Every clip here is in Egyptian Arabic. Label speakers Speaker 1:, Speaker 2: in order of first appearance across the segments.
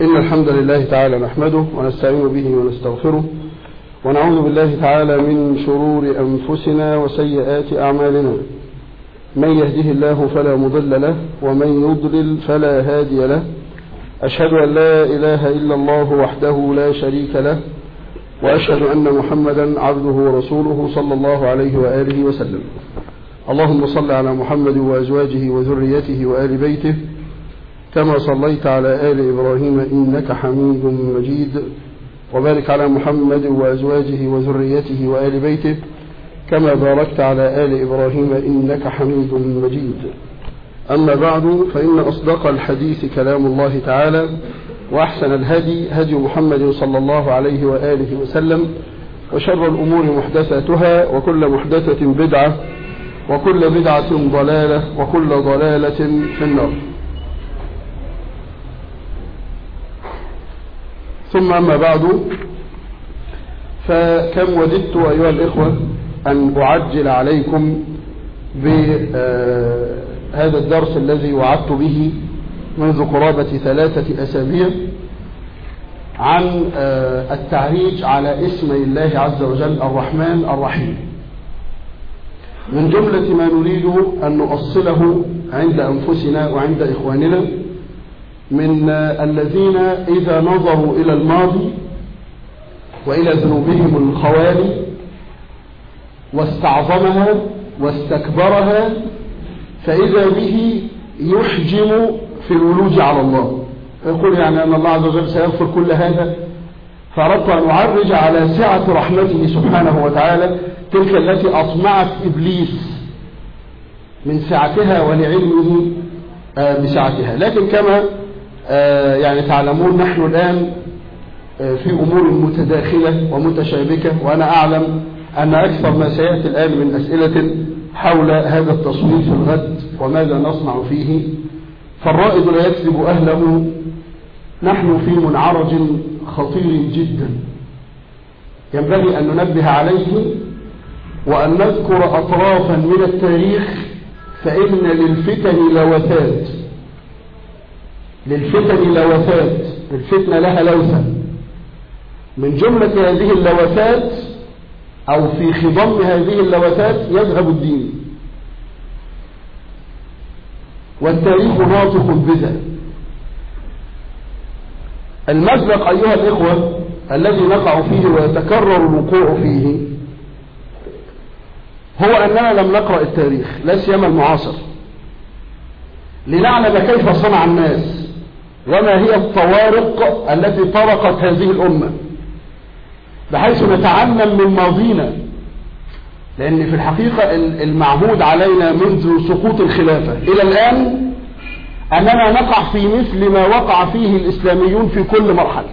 Speaker 1: إن الحمد لله تعالى نحمده ونستعين به ونستغفره ونعوذ بالله تعالى من شرور أنفسنا وسيئات أعمالنا من يهده الله فلا مضل له ومن يضلل فلا هادي له أشهد أن لا إله إلا الله وحده لا شريك له وأشهد أن محمدا عبده ورسوله صلى الله عليه وآله وسلم اللهم صل على محمد وأزواجه وذريته وآل بيته كما صليت على آل إبراهيم إنك حميد مجيد وبارك على محمد وأزواجه وذريته وآل بيته كما باركت على آل إبراهيم إنك حميد مجيد أما بعد فإن أصدق الحديث كلام الله تعالى وأحسن الهدي هدي محمد صلى الله عليه وآله وسلم وشر الأمور محدثاتها وكل محدثة بدعة وكل بدعة ضلالة وكل ضلالة في النار ثم أما بعد فكم وددت أيها الإخوة أن أعجل عليكم بهذا الدرس الذي وعدت به منذ قرابة ثلاثة أسابيع عن التعريج على اسم الله عز وجل الرحمن الرحيم من جملة ما نريد أن نؤصله عند أنفسنا وعند إخواننا من الذين إذا نظروا إلى الماضي وإلى ذنوبهم الخوالي واستعظمها واستكبرها فإذا به يحجم في الولوج على الله يقول يعني أن الله عز وجل سيغفر كل هذا فأردت أن أعرج على سعة رحمته سبحانه وتعالى تلك التي أطمعت إبليس من سعتها ولعلمه بسعتها لكن كما يعني تعلمون نحن الآن في أمور متداخلة ومتشابكة وأنا أعلم أن أكثر ما سيأتي الآن من أسئلة حول هذا التصوير في الغد وماذا نصنع فيه فالرائد لا يكذب أهله نحن في منعرج خطير جدا ينبغي أن ننبه عليه وأن نذكر أطرافا من التاريخ فإن للفتن لوثات للفتن لوثات الفتنة لها لوثة من جملة هذه اللوثات أو في خضم هذه اللوثات يذهب الدين والتاريخ ناطق بذا المزلق أيها الإخوة الذي نقع فيه ويتكرر الوقوع فيه هو أننا لم نقرأ التاريخ لا سيما المعاصر لنعلم كيف صنع الناس وما هي الطوارق التي طرقت هذه الأمة بحيث نتعلم من ماضينا لأن في الحقيقة المعهود علينا منذ سقوط الخلافة إلى الآن أننا نقع في مثل ما وقع فيه الإسلاميون في كل مرحلة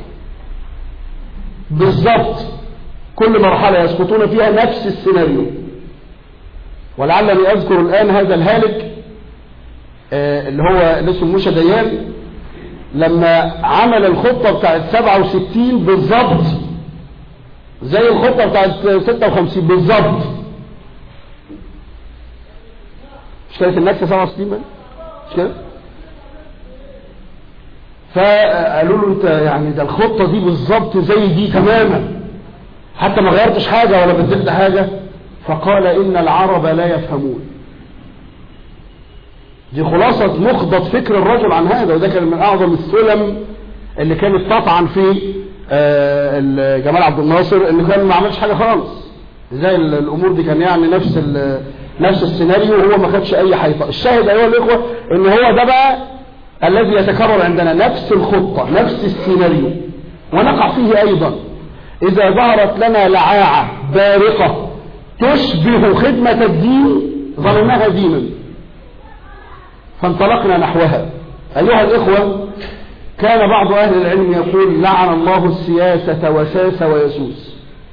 Speaker 1: بالضبط كل مرحلة يسقطون فيها نفس السيناريو ولعلني أذكر الآن هذا الهالك اللي هو اللي اسمه موشى ديان لما عمل الخطة بتاعت 67 بالضبط زي الخطة بتاعت 56 بالضبط مش كانت النكسة 67 بقى مش كده فقالوا له انت يعني ده الخطة دي بالظبط زي دي تماما حتى ما غيرتش حاجة ولا بدلت حاجة فقال ان العرب لا يفهمون دي خلاصة مخضط فكر الرجل عن هذا وده كان من اعظم السلم اللي كانت تطعن في جمال عبد الناصر انه كان ما عملش حاجة خالص زي الامور دي كان يعني نفس نفس السيناريو وهو ما خدش اي حيطة الشاهد ايها الاخوة ان هو ده بقى الذي يتكرر عندنا نفس الخطة نفس السيناريو ونقع فيه ايضا اذا ظهرت لنا لعاعة بارقة تشبه خدمة الدين ظنناها دينا فانطلقنا نحوها ايها الاخوة كان بعض اهل العلم يقول لعن الله السياسة وساس ويسوس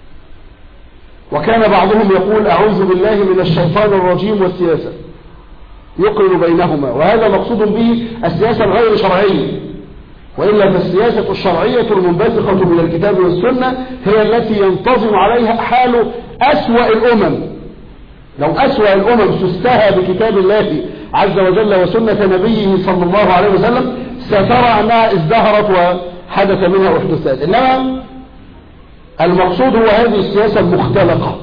Speaker 1: وكان بعضهم يقول أعوذ بالله من الشيطان الرجيم والسياسة يقرن بينهما وهذا مقصود به السياسة الغير شرعية وإلا فالسياسة الشرعية المنبثقة من الكتاب والسنة هي التي ينتظم عليها حال أسوأ الأمم لو أسوأ الأمم سستها بكتاب الله عز وجل وسنة نبيه صلى الله عليه وسلم سترى أنها ازدهرت حدث منها أحدثات إنما المقصود هو هذه السياسة المختلقة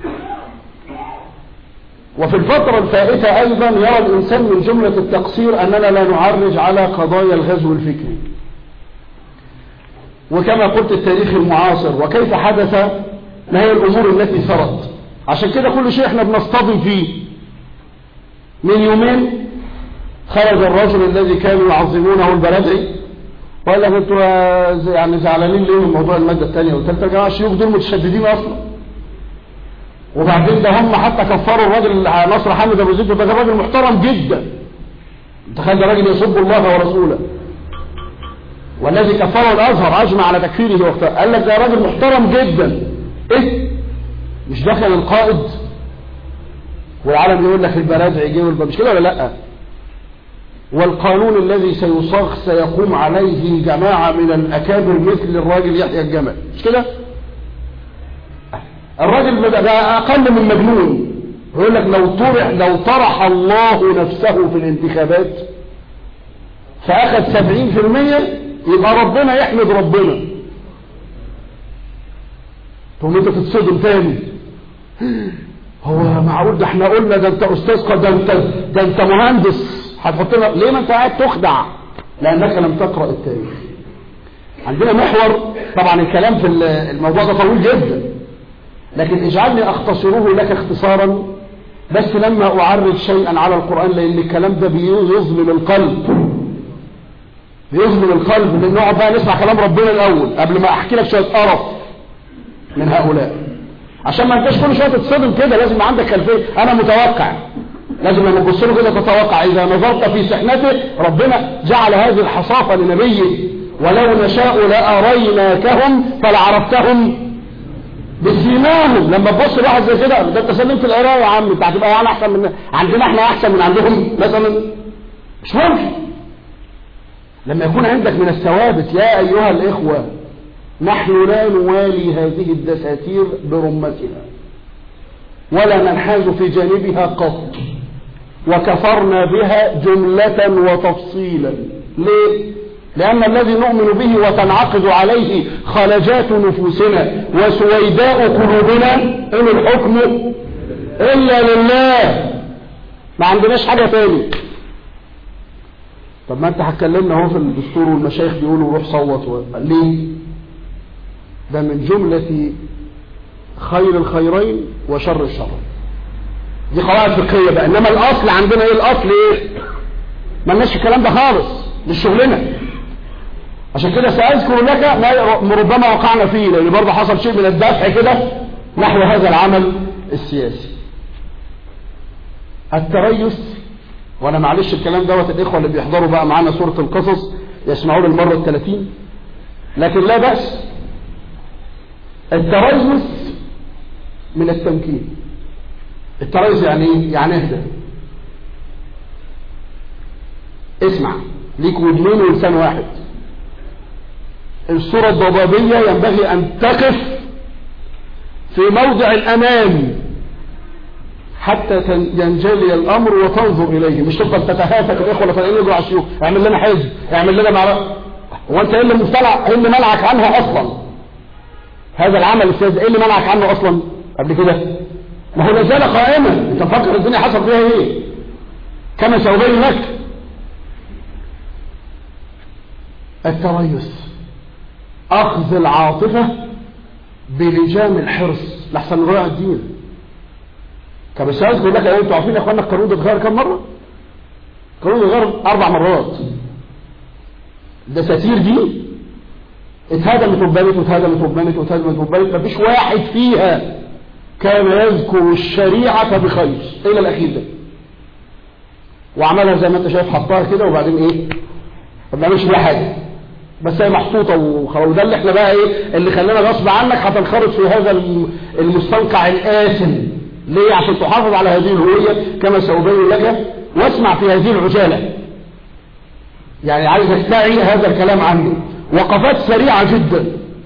Speaker 1: وفي الفترة الفائتة أيضا يرى الإنسان من جملة التقصير أننا لا نعرج على قضايا الغزو الفكري وكما قلت التاريخ المعاصر وكيف حدث ما هي الأمور التي ثرت عشان كده كل شيء احنا بنصطدم فيه من يومين خرج الرجل الذي كانوا يعظمونه البلدعي وقال لك انتوا يعني زعلانين ليه من موضوع الماده الثانيه والثالثه يا جماعه الشيوخ دول متشددين اصلا وبعدين ده هم حتى كفروا الراجل نصر حامد ابو زيد ده راجل محترم جدا تخيل ده راجل يسب الله ورسوله والذي كفره الازهر اجمع على تكفيره وقتها قال لك ده راجل محترم جدا ايه مش ده كان القائد والعالم يقول لك البرادع يجي مش كده ولا لا والقانون الذي سيصاغ سيقوم عليه جماعة من الأكابر مثل الراجل يحيى الجمل مش كده الراجل ده أقل من مجنون يقول لك لو طرح لو طرح الله نفسه في الانتخابات فأخذ سبعين في المية يبقى ربنا يحمد ربنا تقوم انت تتصدم تاني هو معقول ده احنا قلنا ده انت استاذ ده انت ده انت مهندس هتحط لنا ليه ما انت قاعد تخدع لانك لم تقرا التاريخ عندنا محور طبعا الكلام في الموضوع ده طويل جدا لكن اجعلني اختصره لك اختصارا بس لما اعرض شيئا على القران لان الكلام ده بيظلم القلب بيظلم القلب لان نقعد بقى نسمع كلام ربنا الاول قبل ما احكي لك شويه قرف من هؤلاء عشان ما انتش كل شويه تتصدم كده لازم عندك خلفيه انا متوقع لازم لما تبص له كده تتوقع اذا نظرت في سحنته ربنا جعل هذه الحصافه لنبيه ولو نشاء لاريناكهم فلعرفتهم بسيماهم لما تبص لواحد زي كده ده انت سلمت القرايه يا عم انت هتبقى يعني احسن من عندنا احنا احسن من عندهم مثلا مش ممكن لما يكون عندك من الثوابت يا ايها الاخوه نحن لا نوالي هذه الدساتير برمتها ولا ننحاز في جانبها قط وكفرنا بها جملة وتفصيلا ليه؟ لأن الذي نؤمن به وتنعقد عليه خلجات نفوسنا وسويداء قلوبنا إن الحكم إلا لله ما عندناش حاجة تاني طب ما انت هتكلمنا اهو في الدستور والمشايخ بيقولوا روح صوت ليه ده من جملة خير الخيرين وشر الشر دي قواعد فقهيه بقى انما الاصل عندنا ايه الاصل ايه مالناش الكلام ده خالص مش شغلنا عشان كده ساذكر لك ما ربما وقعنا فيه لان برضه حصل شيء من الدفع كده نحو هذا العمل السياسي التريث وانا معلش الكلام دوت الاخوه اللي بيحضروا بقى معانا سوره القصص يسمعون المره الثلاثين لكن لا باس التريث من التمكين التريث يعني ايه يعني اهدى اسمع ليك ودنين ولسان واحد الصورة الضبابية ينبغي أن تقف في موضع الأمان حتى ينجلي الأمر وتنظر إليه مش تفضل تتهافت الإخوة ولا تلاقيني يجوا على الشيوخ اعمل لنا حزب اعمل لنا معرفة هو أنت إيه اللي مفتلع إيه اللي منعك عنها أصلا هذا العمل السياسي إيه اللي منعك عنه أصلا قبل كده ما هو لازال قائما انت فكر الدنيا حصل فيها ايه كما سأبين لك التريث اخذ العاطفة بلجام الحرص لحسن نضيع الدين كما سأذكر لك انتوا عارفين يا اخوانا القانون ده اتغير كم مرة القانون اتغير اربع مرات الدساتير دي اتهدمت واتبنت واتهدمت واتبنت واتهدمت واتبنت مفيش واحد فيها كان يذكر الشريعة بخير إلى الأخير ده وعملها زي ما انت شايف حطها كده وبعدين ايه ما بنعملش بيها حاجة بس هي محطوطة وخلاص وده اللي احنا بقى ايه اللي خلانا غصب عنك هتنخرط في هذا المستنقع الآثم ليه عشان تحافظ على هذه الهوية كما سأبين لك واسمع في هذه العجالة يعني عايزك تعي هذا الكلام عنه وقفات سريعة جدا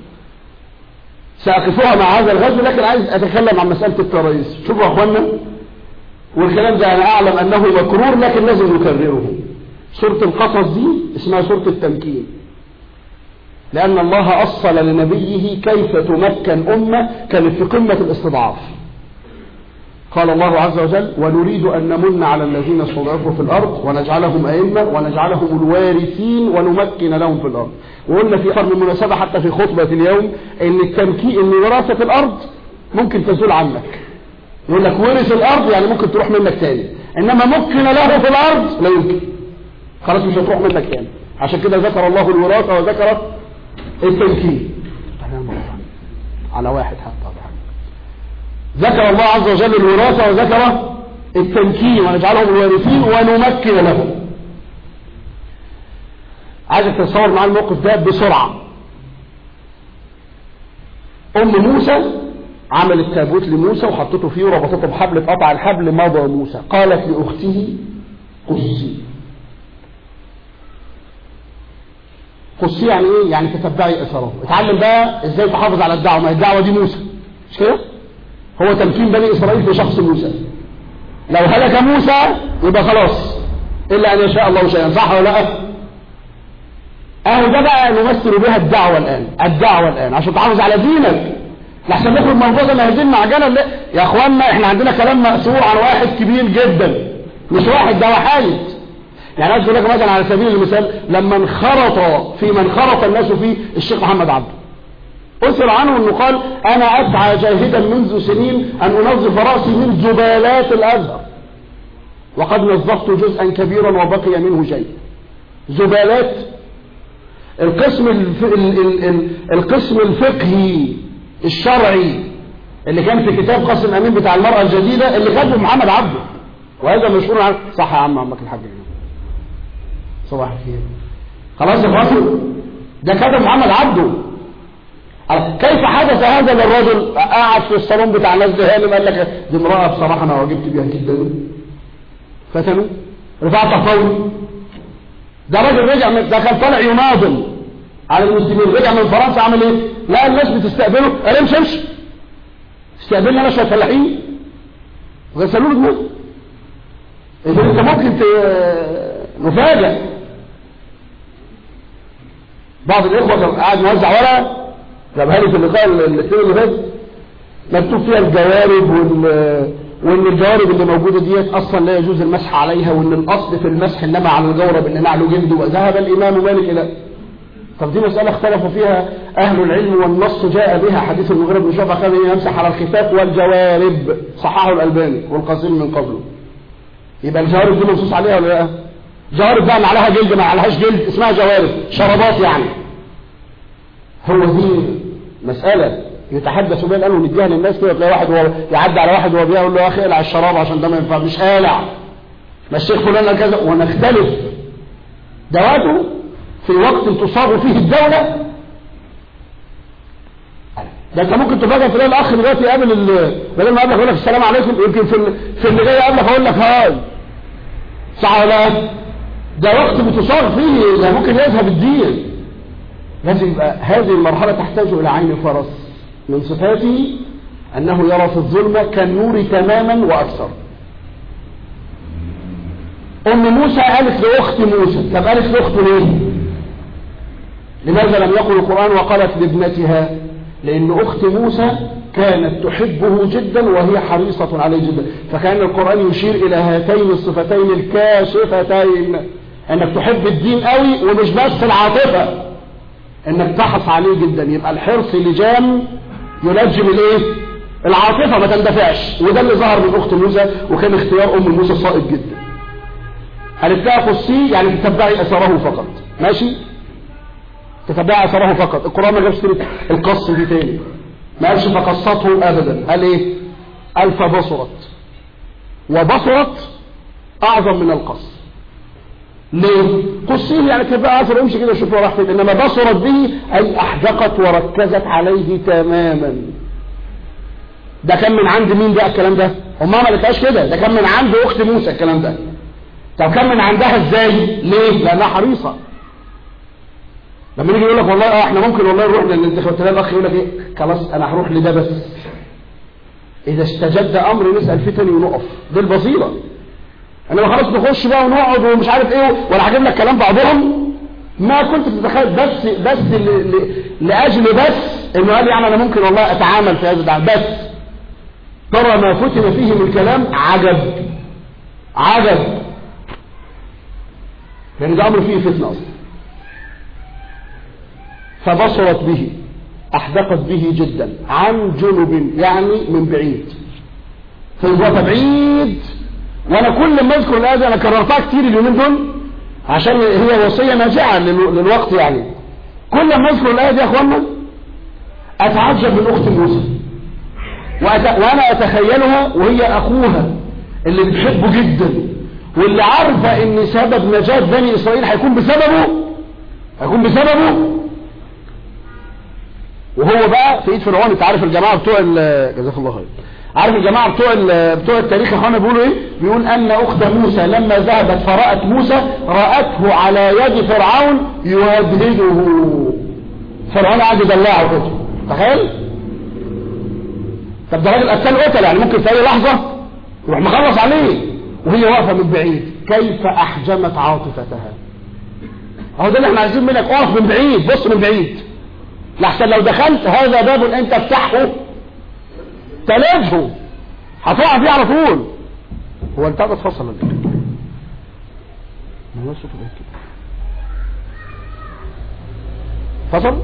Speaker 1: سأقفها مع هذا الغزو لكن عايز أتكلم عن مسألة التريث شوفوا يا أخوانا والكلام ده أنا أعلم أنه مكرور لكن لازم نكرره سورة القصص دي اسمها سورة التمكين لأن الله أصل لنبيه كيف تمكن أمة كانت في قمة الاستضعاف قال الله عز وجل ونريد أن نمن على الذين استضعفوا في الأرض ونجعلهم أئمة ونجعلهم الوارثين ونمكن لهم في الأرض وقلنا في أكثر من مناسبة حتى في خطبة اليوم أن التمكين أن وراثة الأرض ممكن تزول عنك يقول لك ورث الأرض يعني ممكن تروح منك تاني إنما ممكن له في الأرض لا يمكن خلاص مش هتروح منك تاني عشان كده ذكر الله الوراثة وذكر التمكين على واحد حتى ذكر الله عز وجل الوراثة وذكر التمكين ونجعلهم الوارثين ونمكن لهم عايزك تتصور معايا الموقف ده بسرعة أم موسى عملت تابوت لموسى وحطته فيه وربطته بحبل قطع الحبل مضى موسى قالت لأخته قصي قصي يعني ايه يعني تتبعي اثره اتعلم بقى ازاي تحافظ على الدعوه ما الدعوه دي موسى مش كده هو تمكين بني اسرائيل في شخص موسى لو هلك موسى يبقى خلاص الا ان يشاء الله شيئا صح ولا لا اهو ده بقى نمثل بها الدعوه الان الدعوه الان عشان تحافظ على دينك لحسن نخرج موضوع ده هذه المعجنه اللي يا اخوانا احنا عندنا كلام مأثور عن واحد كبير جدا مش واحد ده وحايد يعني عايز اقول لك مثلا على سبيل المثال لما انخرط في من خرط الناس فيه الشيخ محمد عبده أسر عنه أنه قال أنا أسعى جاهدا منذ سنين أن أنظف رأسي من زبالات الأزهر وقد نظفت جزءا كبيرا وبقي منه شيء زبالات القسم الف... ال... ال... ال... القسم الفقهي الشرعي اللي كان في كتاب قاسم امين بتاع المرأة الجديدة اللي كاتبه محمد عبده وهذا مشهور عنه صح يا عم عمك الحاج صباح الخير خلاص يا اخواتي ده كتب محمد عبده كيف حدث هذا للرجل قاعد في الصالون بتاع ناس هانم قال لك دي امرأة بصراحة انا وجبت بيها جدا فتنوا رفعت فوري ده راجل رجع من ده كان طالع يناضل على المسلمين رجع من فرنسا عمل ايه لا الناس بتستقبله قال امشي امشي استقبلنا انا شويه فلاحين غسلوا له دماغه اذا انت ممكن نفاجئ بعض الاخوه كان قاعد موزع ورقه جابها لي في اللقاء الاثنين اللي فات مكتوب فيها الجوارب وال وان الجوارب اللي موجوده ديت اصلا لا يجوز المسح عليها وان الاصل في المسح انما على الجورب ان نعله جلد وذهب الامام مالك الى طب دي مسألة اختلفوا فيها أهل العلم والنص جاء بها حديث المغيرة بن شعبة كان يمسح على الخفاف والجوارب صححه الألباني والقاسم من قبله يبقى الجوارب دي منصوص عليها ولا لا؟ جوارب بقى ما عليها جلد ما عليهاش جلد اسمها جوارب شرابات يعني هو دي مسألة يتحدث بها الآن ونديها للناس كده تلاقي واحد وهو يعدي على واحد وهو بيقول له يا أخي اقلع الشراب عشان ده ما ينفع مش قالع ما الشيخ فلان قال كذا ونختلف دواته في وقت تصاب فيه الدولة ده انت ممكن تفاجئ تلاقي الاخ دلوقتي قابل بدل ما قابلك يقول لك السلام عليكم يمكن في في اللي جاي قابلك اقول لك هاي صح ولا ده وقت بتصاب فيه ده ممكن يذهب الدين لازم يبقى هذه المرحلة تحتاج إلى عين فرس من صفاته أنه يرى في الظلمة كالنور تماما وأكثر أم موسى قالت لأخت موسى طب قالت لأخت ليه لماذا لم يقل القرآن وقالت لابنتها لأن أخت موسى كانت تحبه جدا وهي حريصة عليه جدا فكان القرآن يشير إلى هاتين الصفتين الكاشفتين أنك تحب الدين قوي ومش بس العاطفة انك تحرص عليه جدا يبقى الحرص لجام ينجم الايه العاطفه ما تندفعش وده اللي ظهر من اخت موسى وكان اختيار ام موسى صائب جدا قالت لها قصي يعني تتبعي اثره فقط ماشي تتبعي اثره فقط القران ما جابش سيره القص دي تاني ما قالش فقصته ابدا قال ايه قال فبصرت وبصرت اعظم من القص ليه قصيه يعني كيف اثر امشي كده شوف راح فين انما بصرت به اي احدقت وركزت عليه تماما ده كان من عند مين بقى الكلام ده هم ما عملتهاش كده ده كان من عند اخت موسى الكلام ده طب كان من عندها ازاي ليه لانها حريصه لما يجي يقول لك والله اه احنا ممكن والله نروح للانتخابات تلاقي الاخ يقول لك ايه خلاص انا هروح لده بس اذا استجد امر نسال فتني ونقف دي البصيره انما خلاص نخش بقى ونقعد ومش عارف ايه ولا هجيب لك كلام بعضهم ما كنت تتخيل بس بس ل... ل... لاجل بس انه قال يعني انا ممكن والله اتعامل في هذا الدعم بس ترى ما فتن فيه من كلام عجب عجب لان ده امر فيه فتنه اصلا فبصرت به احدقت به جدا عن جنب يعني من بعيد فالوقت بعيد وانا كل ما اذكر الايه انا كررتها كتير اليومين دول عشان هي وصيه ناجعه للوقت يعني كل ما اذكر الايه دي يا اخوانا اتعجب من اخت موسى وأت... وانا اتخيلها وهي اخوها اللي بتحبه جدا واللي عارفه ان سبب نجاه بني اسرائيل هيكون بسببه هيكون بسببه وهو بقى في ايد فرعون انت عارف الجماعه بتوع جزاك الله خير عارف الجماعه بتوع بتوع التاريخ يا اخوانا بيقولوا ايه بيقول ان اخت موسى لما ذهبت فرات موسى راته على يد فرعون يهدهده فرعون قاعد يدلعه كده تخيل طب ده راجل قتال قتل يعني ممكن في اي لحظه يروح مخلص عليه وهي واقفه من بعيد كيف احجمت عاطفتها اهو ده اللي احنا عايزين منك اقف من بعيد بص من بعيد لحسن لو دخلت هذا باب انت افتحه تلفه هتقع فيه على طول هو انت قاعد تفصل ولا ايه؟ ما هو كده فصل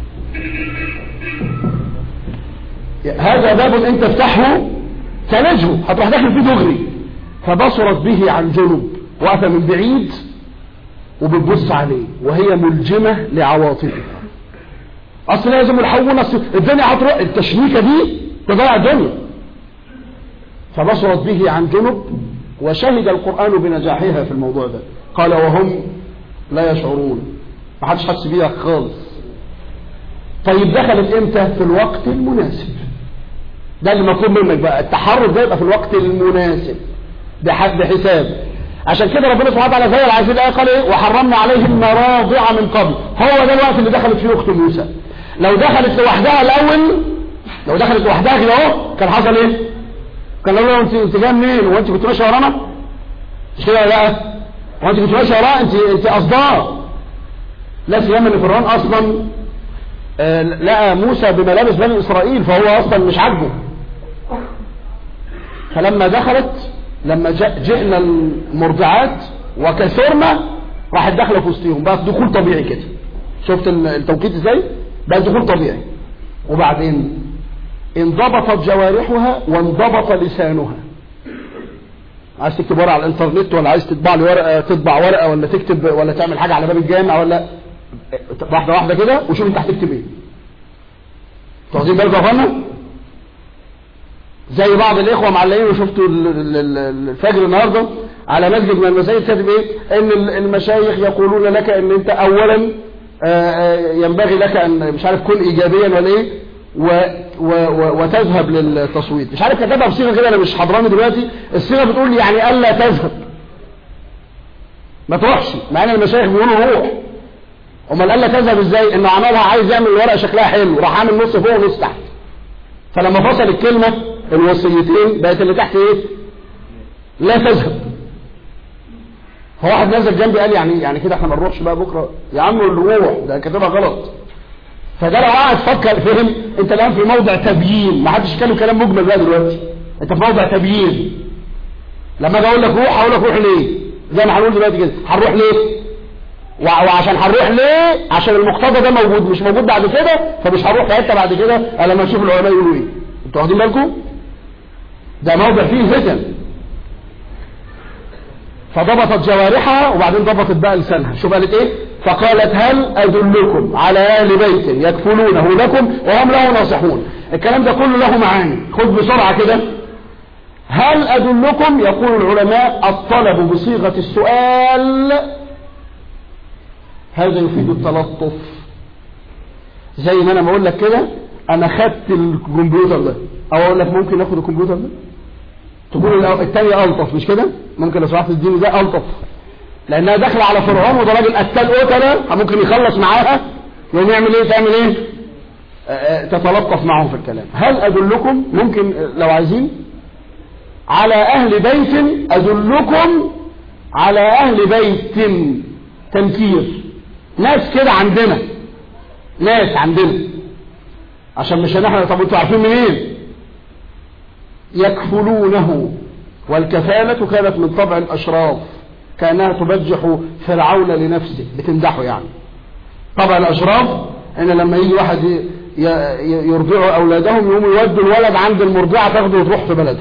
Speaker 1: هذا باب انت افتحه تلجه هتروح داخل فيه دغري فبصرت به عن جنب واقفه من بعيد وبتبص عليه وهي ملجمه لعواطفه اصل لازم الحون اصل الدنيا هتروح التشنيكه دي تضيع الدنيا فبصرت به عن جنب وشهد القرآن بنجاحها في الموضوع ده قال وهم لا يشعرون ما حدش حس بيها خالص طيب دخلت امتى في الوقت المناسب ده اللي مطلوب منك بقى التحرك ده يبقى في الوقت المناسب بحد بحساب عشان كده ربنا سبحانه وتعالى زي العزيز الايه قال ايه وحرمنا عليهم مراضع من قبل هو ده الوقت اللي دخلت فيه اخت موسى لو دخلت لوحدها الاول لو دخلت لوحدها كده اهو كان حصل ايه كان لو انت انت جايه منين هو انت كنت ماشيه ورانا مش كده ولا لا هو انت كنت ماشيه وراه انت انت قصداه لا سيما ان فرعون اصلا آه لقى موسى بملابس بني اسرائيل فهو اصلا مش عاجبه فلما دخلت لما جئنا المرضعات وكثرنا راحت داخله في وسطهم بقى دخول طبيعي كده شفت التوقيت ازاي بقى دخول طبيعي وبعدين انضبطت جوارحها وانضبط لسانها عايز تكتب ورقه على الانترنت ولا عايز تطبع لي ورقه تطبع ورقه ولا تكتب ولا تعمل حاجه على باب الجامع ولا واحده واحده كده وشوف انت هتكتب ايه واخدين بالكم يا اخوانا زي بعض الاخوه معلقين وشفتوا الفجر النهارده على مسجد من المساجد كاتب ايه ان المشايخ يقولون لك ان انت اولا ينبغي لك ان مش عارف كن ايجابيا ولا ايه و و و وتذهب للتصويت مش عارف كتبها بصيغه كده انا مش حضراني دلوقتي الصيغه بتقول يعني الا تذهب ما تروحش مع ان المشايخ بيقولوا روح امال الا تذهب ازاي انه عملها عايز يعمل الورقه شكلها حلو راح عامل نص فوق ونص تحت فلما فصل الكلمه الوصيتين بقت اللي تحت ايه لا تذهب فواحد نزل جنبي قال يعني يعني كده احنا ما نروحش بقى بكره يا عم الروح ده كاتبها غلط فده لو قاعد فكر فهم انت الان في موضع تبيين ما حدش يتكلم كلام مجمل بقى دلوقتي انت في موضع تبيين لما اجي اقول لك روح هقول لك روح ليه زي ما هنقول دلوقتي كده هنروح ليه وعشان هنروح ليه عشان المقتضى ده موجود مش موجود بعد كده فمش هنروح في حته بعد كده الا لما نشوف العلماء يقولوا ايه انتوا واخدين بالكم ده موضع فيه فتن فضبطت جوارحها وبعدين ضبطت بقى لسانها شوف قالت ايه فقالت هل ادلكم على اهل بيت يكفلونه لكم وهم له ناصحون الكلام ده كله له معاني خد بسرعه كده هل ادلكم يقول العلماء الطلب بصيغه السؤال هذا يفيد التلطف زي ما انا بقول لك كده انا خدت الكمبيوتر ده او اقول لك ممكن اخد الكمبيوتر ده تقول الثانية ألطف مش كده ممكن لو سمحت الدين ده ألطف لأنها داخلة على فرعون وده راجل قتال قتلة ممكن يخلص معاها يقوم يعمل ايه تعمل ايه آه تتلطف معهم في الكلام هل أدلكم ممكن لو عايزين على أهل بيت أدلكم على أهل بيت تنكير ناس كده عندنا ناس عندنا عشان مش احنا طب انتوا عارفين منين يكفلونه والكفالة كانت من طبع الأشراف كأنها تبجح فرعون لنفسه بتمدحه يعني طبع الأشراف إن لما يجي واحد يرضعوا أولادهم يقوموا يودوا الولد عند المرضعة تاخده وتروح في بلده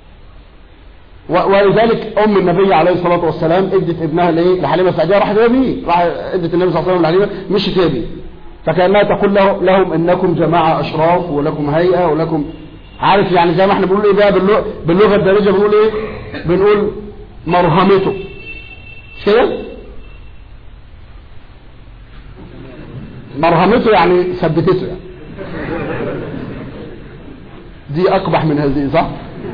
Speaker 1: ولذلك أم النبي عليه الصلاة والسلام ادت ابنها لإيه لحليمة السعدية راحت بيه راح ادت النبي صلى الله عليه وسلم لحليمة مشت بيه فكأنها تقول له لهم إنكم جماعة أشراف ولكم هيئة ولكم عارف يعني زي ما احنا بنقول ايه بقى باللغة, باللغة الدارجة بنقول ايه بنقول مرهمته مش كده مرهمته يعني ثبتته يعني دي اقبح من هذه صح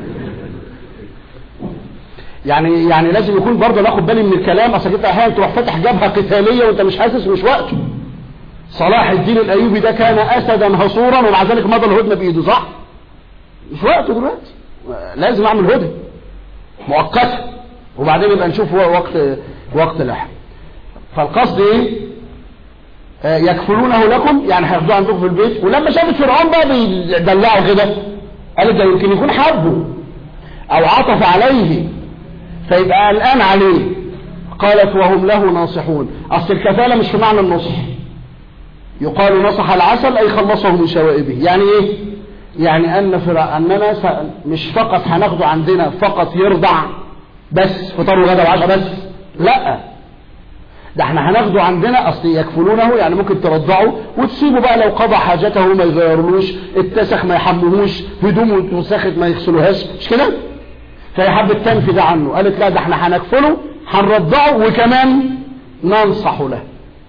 Speaker 1: يعني يعني لازم يكون برضه باخد بالي من الكلام اصل انت احيانا تروح فاتح جبهه قتاليه وانت مش حاسس مش وقته صلاح الدين الايوبي ده كان اسدا هصورا ومع ذلك مضى الهدنه بايده صح مش وقته دلوقتي لازم اعمل هدى مؤقتا وبعدين يبقى نشوف وقت وقت لاحق فالقصد ايه آه يكفلونه لكم يعني هياخدوه عندكم في البيت ولما شافت فرعون بقى بيدلعوا كده قالت ده يمكن يكون حبه او عطف عليه فيبقى قلقان عليه قالت وهم له ناصحون اصل الكفاله مش في معنى النصح يقال نصح العسل اي خلصه من شوائبه يعني ايه يعني ان فرع اننا س... مش فقط هناخده عندنا فقط يرضع بس فطار وغدا وعشاء بس لا ده احنا هناخده عندنا اصل يكفلونه يعني ممكن ترضعه وتسيبه بقى لو قضى حاجته ما يغيرلوش اتسخ ما يحملوش هدومه اتوسخت ما يغسلوهاش مش كده فهي حبت تنفي ده عنه قالت لا ده احنا هنكفله هنرضعه وكمان ننصح له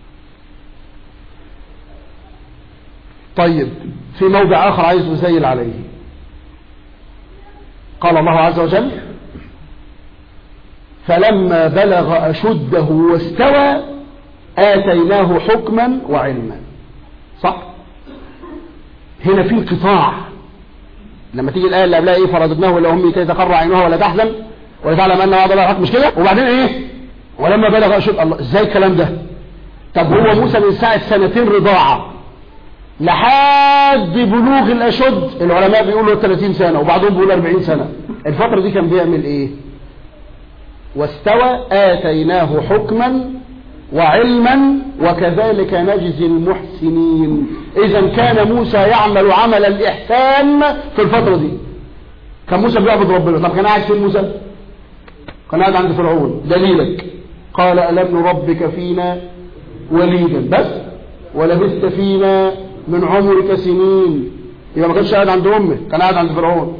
Speaker 1: طيب في موضع آخر عايز أزيل عليه قال الله عز وجل فلما بلغ أشده واستوى آتيناه حكما وعلما صح هنا في انقطاع لما تيجي الآية اللي قبلها إيه فرضناه إلى أمي كي تقر عينها ولا تحزن ولا تعلم أن وعد الله حق مش كده وبعدين إيه ولما بلغ أشد الله إزاي الكلام ده طب هو موسى من ساعة سنتين رضاعة لحد بلوغ الأشد العلماء بيقولوا 30 سنة وبعضهم بيقولوا 40 سنة الفترة دي كان بيعمل ايه واستوى آتيناه حكما وعلما وكذلك نجزي المحسنين إذا كان موسى يعمل عمل الإحسان في الفترة دي كان موسى بيعبد ربنا طب كان قاعد فين موسى كان قاعد عند فرعون دليلك قال ألم نربك فينا وليدا بس ولبثت فينا من عمرك سنين يبقى ما كانش قاعد عند امه كان قاعد عند فرعون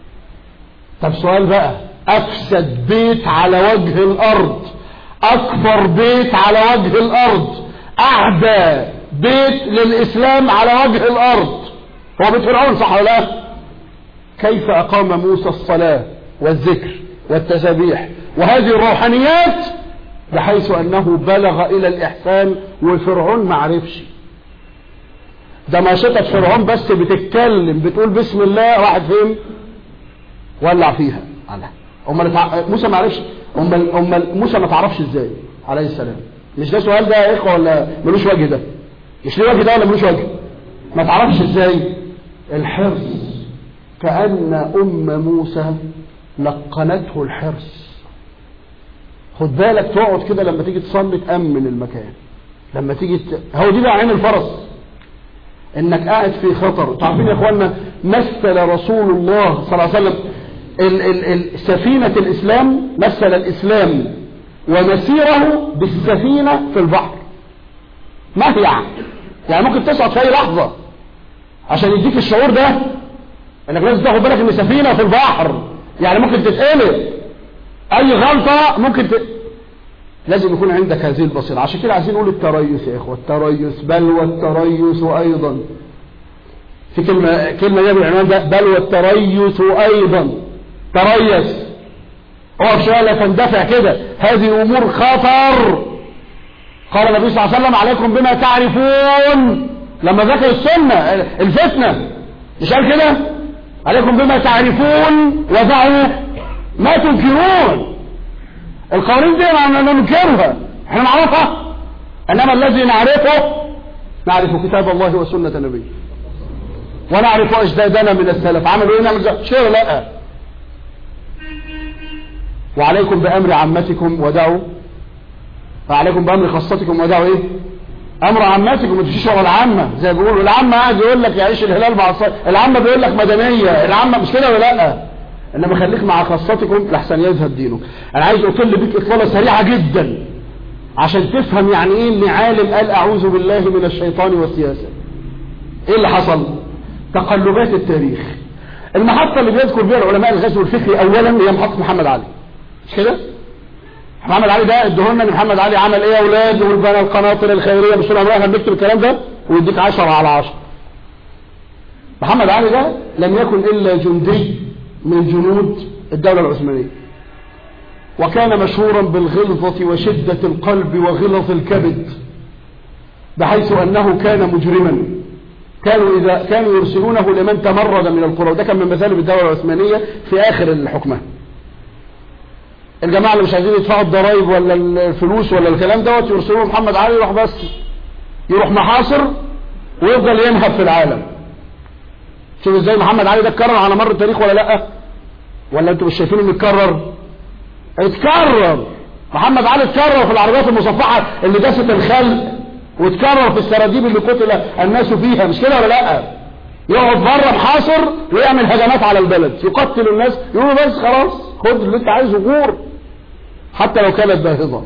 Speaker 1: طب سؤال بقى افسد بيت على وجه الارض اكبر بيت على وجه الارض اعدى بيت للاسلام على وجه الارض هو بيت فرعون صح ولا لا كيف اقام موسى الصلاه والذكر والتسابيح وهذه الروحانيات بحيث انه بلغ الى الاحسان وفرعون ما عرفش ده ناشطة فرعون بس بتتكلم بتقول بسم الله واحد فين ولع فيها على امال موسى ما عرفش امال امال موسى ما تعرفش ازاي عليه السلام مش ده سؤال ده يا اخوه ولا ملوش وجه ده مش ليه وجه ده ولا ملوش وجه ما تعرفش ازاي الحرص كأن ام موسى لقنته الحرص خد بالك تقعد كده لما تيجي تصلي تأمن المكان لما تيجي ت... هو دي بقى عين الفرس انك قاعد في خطر تعرفين يا اخوانا مثل رسول الله صلى الله عليه وسلم ال ال ال سفينة الاسلام مثل الاسلام ومسيره بالسفينة في البحر ما هي يعني يعني ممكن تصعد في اي لحظة عشان يديك الشعور ده انك لازم تاخد بالك ان سفينة في البحر يعني ممكن تتقلب اي غلطة ممكن ت... لازم يكون عندك هذه البصيرة عشان كده عايزين نقول التريث يا اخوة التريث بل والتريث ايضا في كلمة كلمة جاب العنوان ده بل والتريث ايضا تريث اقف شوية لا تندفع كده هذه امور خطر قال النبي صلى الله عليه وسلم عليكم بما تعرفون لما ذكر السنة الفتنة مش قال كده عليكم بما تعرفون ودعوا ما تنكرون القوانين دي ما ننكرها احنا نعرفها انما الذي نعرفه نعرف كتاب الله وسنة نبيه ونعرف اجدادنا من السلف عملوا ايه نعمل شيء لا وعليكم بامر عمتكم ودعوا وعليكم بامر خاصتكم ودعوا ايه امر عمتكم ما تمشيش ورا العامه زي ما بيقولوا العامه قاعد يقول لك يعيش الهلال مع الصيف العامه بيقول لك مدنيه العامه مش كده ولا لا انما خليك مع خاصتكم لحسن يذهب دينك انا عايز اطل بيك اطلاله سريعه جدا عشان تفهم يعني ايه ان عالم قال اعوذ بالله من الشيطان والسياسه ايه اللي حصل تقلبات التاريخ المحطه اللي بيذكر بها العلماء الغزو الفكري اولا هي محطه محمد علي مش كده محمد علي ده ادهولنا ان محمد علي عمل ايه يا اولاد وبنى القناطر الخيريه مش طول عمرنا بنكتب الكلام ده ويديك 10 على 10 محمد علي ده لم يكن الا جندي من جنود الدوله العثمانيه وكان مشهورا بالغلظه وشده القلب وغلظ الكبد بحيث انه كان مجرما كانوا اذا كانوا يرسلونه لمن تمرد من القرى وده كان من مثالب الدوله العثمانيه في اخر الحكمه الجماعة اللي مش عايزين يدفعوا الضرايب ولا الفلوس ولا الكلام دوت يرسلوا محمد علي يروح بس يروح محاصر ويفضل ينهب في العالم شوف ازاي محمد علي ده اتكرر على مر التاريخ ولا لا ولا انتوا مش شايفينه انه اتكرر اتكرر محمد علي اتكرر في العربيات المصفحة اللي دست الخلق واتكرر في السراديب اللي قتل الناس فيها مش كده ولا لا يقعد بره محاصر ويعمل هجمات على البلد يقتل الناس يقولوا بس خلاص خد اللي انت عايزه جور حتى لو كانت باهظة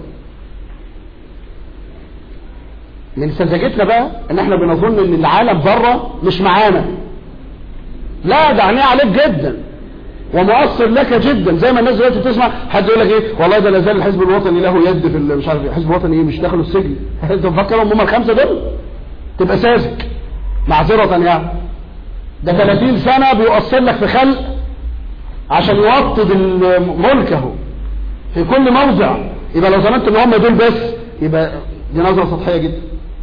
Speaker 1: من سذاجتنا بقى ان احنا بنظن ان العالم بره مش معانا لا ده عينيه عليك جدا ومؤثر لك جدا زي ما الناس دلوقتي بتسمع حد يقول لك ايه والله ده لا زال الحزب الوطني له يد في مش عارف الحزب الوطني ايه مش دخلوا السجن انت مفكرهم هم الخمسه دول تبقى ساذج معذره يعني ده 30 سنه بيؤثر لك في خلق عشان يوطد ملكه في كل موضع يبقى لو ظننت ان هم دول بس يبقى دي نظرة سطحية جدا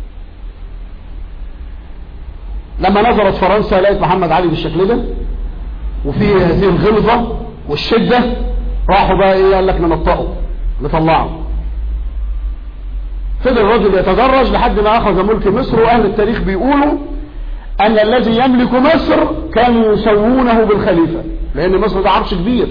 Speaker 1: لما نظرت فرنسا لقيت محمد علي بالشكل ده وفي هذه الغلظة والشدة راحوا بقى ايه قال لك ننطقه نطلعه فضل الرجل يتدرج لحد ما اخذ ملك مصر واهل التاريخ بيقولوا ان الذي يملك مصر كانوا يسوونه بالخليفة لان مصر ده عرش كبير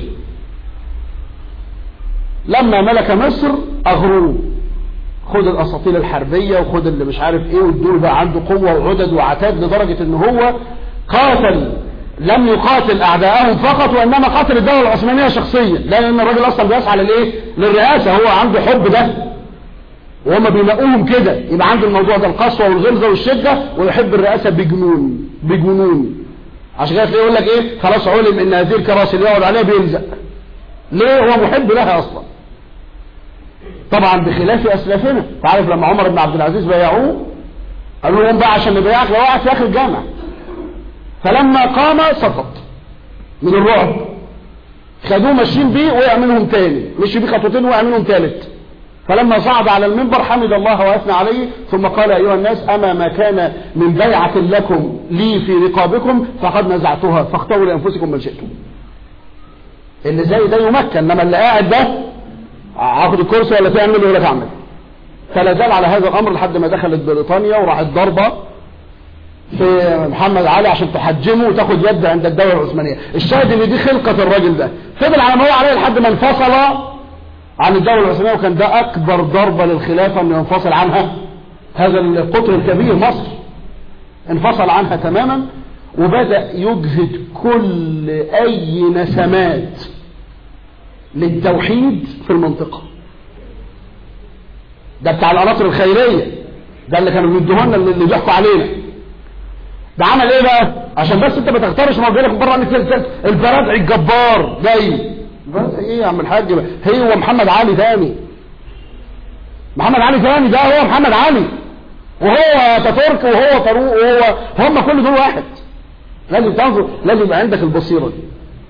Speaker 1: لما ملك مصر اغروه خد الاساطيل الحربية وخد اللي مش عارف ايه والدول بقى عنده قوة وعدد وعتاد لدرجة ان هو قاتل لم يقاتل اعداءهم فقط وانما قاتل الدولة العثمانية شخصيا لان الراجل اصلا بيسعى للايه للرئاسة هو عنده حب ده وهم بيلاقوهم كده يبقى عنده الموضوع ده القسوة والغلظة والشدة ويحب الرئاسة بجنون بجنون عشان كده يقول لك ايه خلاص علم ان هذه الكراسي اللي يقعد عليها بيلزق ليه هو محب لها اصلا طبعا بخلاف اسلافنا تعرف لما عمر بن عبد العزيز بايعوه قالوا لهم بقى عشان نبايعك لو وقعت في اخر الجامع فلما قام سقط من الرعب خدوه ماشيين بيه وقع منهم تاني مشي بيه خطوتين وقع منهم تالت فلما صعد على المنبر حمد الله واثنى عليه ثم قال ايها الناس اما ما كان من بيعة لكم لي في رقابكم فقد نزعتها فاختاروا لانفسكم من شئتم اللي زي ده يمكن انما اللي قاعد ده عاخد الكرسي ولا تعمل ولا تعمل فلا زال على هذا الامر لحد ما دخلت بريطانيا وراحت ضربه في محمد علي عشان تحجمه وتاخد يد عند الدوله العثمانيه الشاهد ان دي خلقه الراجل ده فضل على ما هو عليه لحد ما انفصل عن الدوله العثمانيه وكان ده اكبر ضربه للخلافه انه ينفصل عنها هذا القطر الكبير مصر انفصل عنها تماما وبدأ يجهد كل أي نسمات للتوحيد في المنطقة ده بتاع العناصر الخيرية ده اللي كانوا بيدوها لنا اللي بيحكوا علينا ده عمل ايه بقى عشان بس انت ما تختارش ما لك بره عنك البرادعي الجبار جاي البرادعي ايه يا عم الحاج هي هو محمد علي ثاني محمد علي ثاني ده هو محمد علي وهو اتاتورك وهو فاروق وهو هم كل دول واحد لازم تنظر لازم يبقى عندك البصيرة دي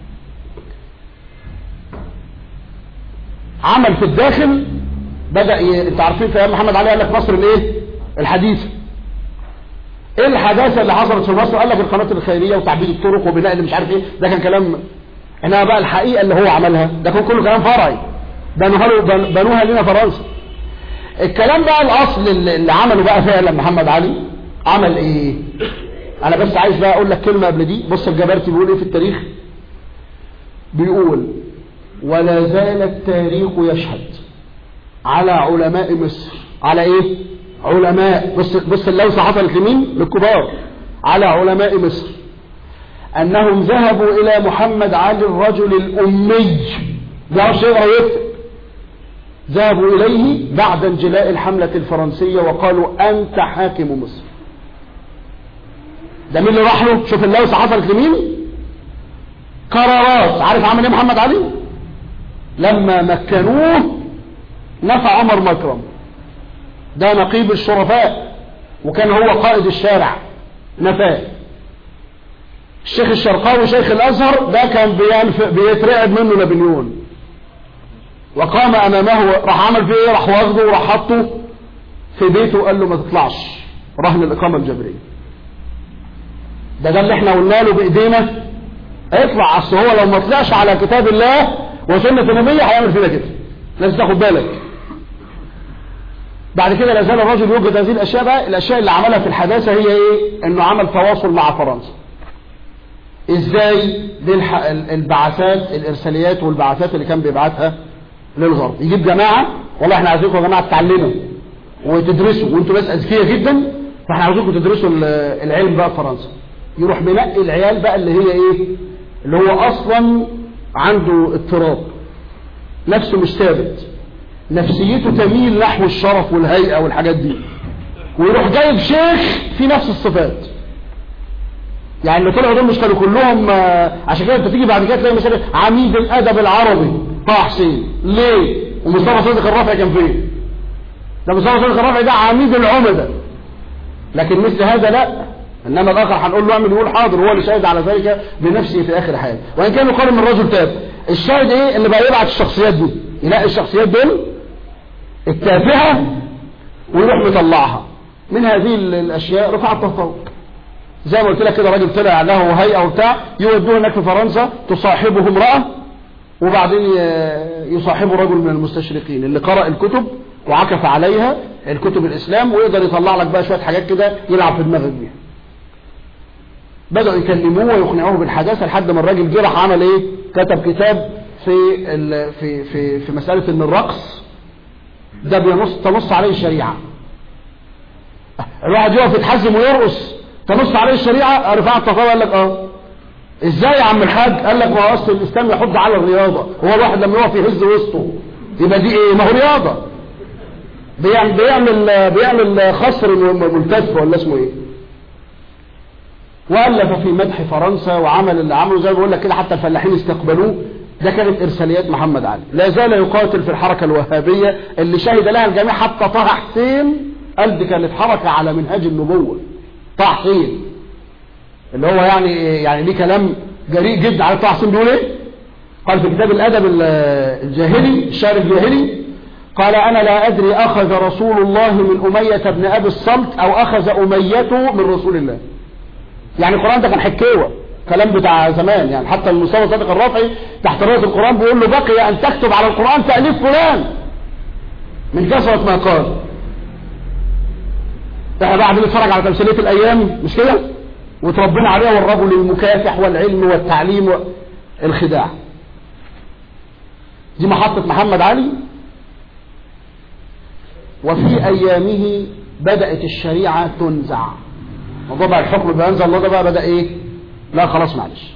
Speaker 1: عمل في الداخل بدأ ي... انت عارفين في ايام محمد علي قال لك مصر الايه الحديثة ايه الحداثة اللي حصلت في مصر قال لك القناة الخيرية وتعبيد الطرق وبناء اللي مش عارف ايه ده كان كلام انما بقى الحقيقة اللي هو عملها ده كان كله كلام فرعي بنوها له بنوها لنا فرنسا الكلام بقى الاصل اللي اللي عمله بقى فعلا محمد علي عمل ايه انا بس عايز بقى اقول لك كلمة قبل دي بص الجبرتي بيقول ايه في التاريخ بيقول ولا زال التاريخ يشهد على علماء مصر على ايه علماء بص بص اللوسة حصلت لمين للكبار على علماء مصر انهم ذهبوا الى محمد علي الرجل الامي بيعرفش يقرا ويكتب ذهبوا اليه بعد انجلاء الحملة الفرنسية وقالوا انت حاكم مصر ده مين اللي راح له شوف اللوسة حصلت لمين قرارات عارف عمل ايه محمد علي لما مكنوه نفع عمر مكرم ده نقيب الشرفاء وكان هو قائد الشارع نفاه الشيخ الشرقاوي شيخ الازهر ده كان بينف- بيترعب منه نابليون وقام امامه راح عمل فيه ايه راح واخده وراح حطه في بيته وقال له ما تطلعش رهن الاقامه الجبريه ده ده اللي احنا قلنا له بايدينا اطلع اصل هو لو ما طلعش على كتاب الله وسنه النبي هيعمل فينا كده لازم تاخد بالك بعد كده لا زال الرجل يوجد هذه الاشياء بقى الاشياء اللي عملها في الحداثه هي ايه انه عمل تواصل مع فرنسا ازاي بالح... البعثات الارساليات والبعثات اللي كان بيبعتها للغرب يجيب جماعه والله احنا عايزينكم يا جماعه تتعلموا وتدرسوا وانتوا ناس اذكياء جدا فاحنا عاوزينكم تدرسوا ال- العلم بقى في فرنسا يروح منقي العيال بقى اللي هي ايه اللي هو اصلا عنده اضطراب نفسه مش ثابت نفسيته تميل نحو الشرف والهيئة والحاجات دي ويروح جايب شيخ في نفس الصفات يعني اللي طلعوا دول مش كانوا كلهم آه، عشان كده انت تيجي بعد كده تلاقي مثلا عميد الادب العربي طه حسين ليه ومصطفى صديق الرافعي كان فين ده مصطفى صديق الرافعي ده عميد العمدة لكن مثل هذا لا انما الاخر هنقول له اعمل يقول حاضر هو اللي شاهد على ذلك بنفسه في اخر حياته وان كان يقال ان الرجل تاب الشاهد ايه اللي بقى يبعت الشخصيات دي يلاقي الشخصيات دول التافهة ويروح مطلعها من هذه ال- الاشياء رفع التطور زي ما قلت لك كده راجل طلع له هيئه وبتاع يودوه هناك في فرنسا تصاحبه امراه وبعدين ي- يصاحبه رجل من المستشرقين اللي قرأ الكتب وعكف عليها الكتب الاسلام ويقدر يطلع لك بقى شويه حاجات كده يلعب في دماغك بيها بدأوا يكلموه ويقنعوه بالحداثة لحد ما الراجل جه راح عمل ايه كتب كتاب في ال في في في مسألة ان الرقص ده بينص تنص عليه الشريعة الواحد يقف يتحزم ويرقص تنص عليه الشريعة رفع التقوى قال لك اه ازاي يا عم الحاج قال لك ما هو اصل الاسلام يحض على الرياضة هو الواحد لما يقف يهز وسطه يبقى دي ايه ما هو رياضة بيعمل بيعمل بيعمل خصر ملتف ولا اسمه ايه وألف في مدح فرنسا وعمل اللي عمله زي ما بقول لك كده حتى الفلاحين استقبلوه ده كانت إرساليات محمد علي لا زال يقاتل في الحركة الوهابية اللي شهد لها الجميع حتى طه حسين قال دي كانت حركة على منهاج النبوة طه حسين اللي هو يعني يعني ليه كلام جريء جدا على طه حسين بيقول ايه قال في كتاب الأدب ال- الجاهلي الشعر الجاهلي قال أنا لا أدري أخذ رسول الله من أمية بن أبي الصلت أو أخذ أميته من رسول الله يعني القرآن ده كان حكاوة كلام بتاع زمان يعني حتى المصطفى صادق الرافعي تحت راية القرآن بيقول له بقي أن تكتب على القرآن تأليف فلان من كثرة ما قال احنا بعد نتفرج على تمثيلية الأيام مش كده وتربينا عليها والرجل المكافح والعلم والتعليم والخداع دي محطة محمد علي وفي أيامه بدأت الشريعة تنزع موضوع بقى الحكم بينزل الله ده بقى بدأ ايه لا خلاص معلش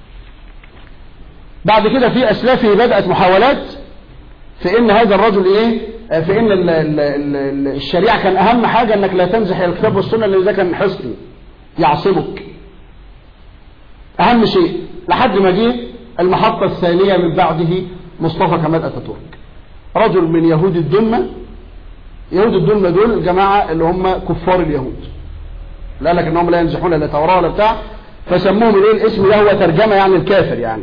Speaker 1: بعد كده في اسلافه بدأت محاولات في ان هذا الرجل ايه آه، في ان ال ال ال الشريعة كان اهم حاجة انك لا تنزح الى الكتاب والسنة لان ده كان حصن يعصمك اهم شيء لحد ما جه المحطة الثانية من بعده مصطفى كمال اتاتورك رجل من يهود الدمة يهود الدمة دول الجماعة اللي هم كفار اليهود لا لك انهم لا ينزحون لا توراة ولا بتاع فسموهم الايه الاسم ده هو ترجمة يعني الكافر يعني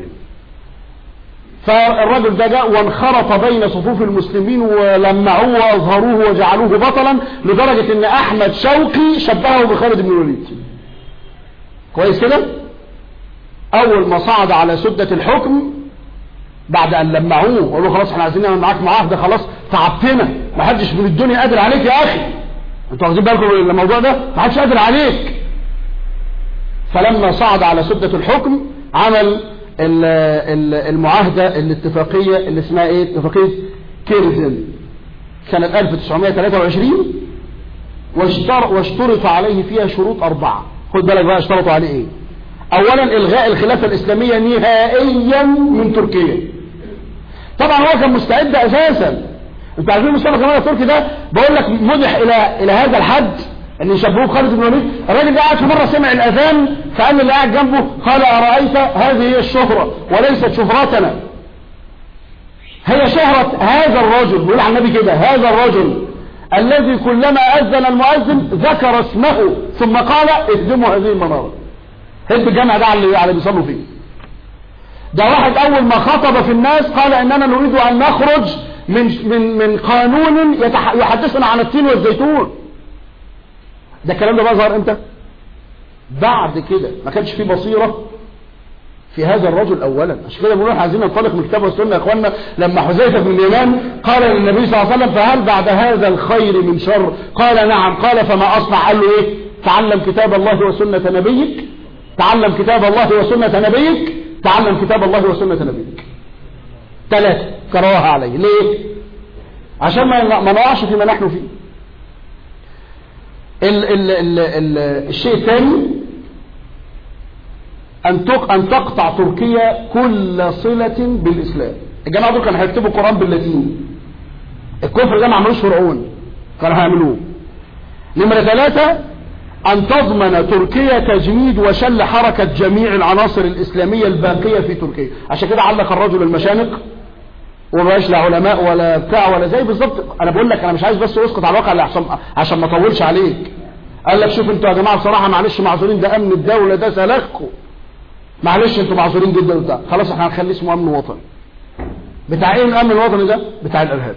Speaker 1: فالرجل ده جاء وانخرط بين صفوف المسلمين ولمعوه واظهروه وجعلوه بطلا لدرجة ان احمد شوقي شبهه بخالد بن الوليد كويس كده اول ما صعد على سدة الحكم بعد ان لمعوه وقالوا خلاص احنا عايزين نعمل معاك معاهده خلاص تعبتنا ما حدش من الدنيا قادر عليك يا اخي انتوا واخدين بالكم من الموضوع ده ما حدش قادر عليك فلما صعد على سدة الحكم عمل المعاهدة الاتفاقية اللي اسمها ايه اتفاقية كيرزن سنة 1923 واشترط عليه فيها شروط أربعة خد بالك بقى اشترطوا عليه ايه اولا الغاء الخلافة الاسلامية نهائيا من تركيا طبعا هو كان مستعد اساسا انتوا عارفين مصطفى كمال التركي ده بقول لك مدح الى الى هذا الحد ان يشبهوه خالد بن الوليد الراجل ده قاعد في مره سمع الاذان فقال اللي قاعد جنبه قال ارايت هذه هي الشهره وليست شهرتنا هي شهرة هذا الرجل بيقول عن النبي كده هذا الرجل الذي كلما أذن المؤذن ذكر اسمه ثم قال اهدموا هذه المنارة هد الجامع ده على اللي بيصلوا فيه ده واحد أول ما خطب في الناس قال إننا نريد أن نخرج من من من قانون يحدثنا عن التين والزيتون ده الكلام ده بقى ظهر امتى بعد كده ما كانش فيه بصيرة في هذا الرجل اولا عشان كده بنقول عايزين ننطلق من الكتاب والسنه يا اخوانا لما حذيفه بن اليمان قال للنبي صلى الله عليه وسلم فهل بعد هذا الخير من شر قال نعم قال فما اصنع قال له ايه تعلم كتاب الله وسنه نبيك تعلم كتاب الله وسنه نبيك تعلم كتاب الله وسنه نبيك ثلاثه كرهها عليه ليه عشان ما ما نقعش فيما نحن فيه ال ال ال ال الشيء الثاني أن أن تقطع تركيا كل صلة بالإسلام الجماعة دول كانوا هيكتبوا القرآن باللاتين الكفر ده ما عملوش فرعون كانوا هيعملوه نمرة ثلاثة أن تضمن تركيا تجميد وشل حركة جميع العناصر الإسلامية الباقية في تركيا عشان كده علق الرجل المشانق ومبقاش لا علماء ولا بتاع ولا زي بالظبط انا بقول لك انا مش عايز بس اسقط على الواقع عشان عشان ما اطولش عليك قال لك شوف انتوا يا جماعه بصراحه معلش معذورين ده امن الدوله ده سلخكم معلش انتوا معذورين جدا وبتاع خلاص احنا هنخليه اسمه امن وطني بتاع ايه الامن الوطني ده بتاع الارهاب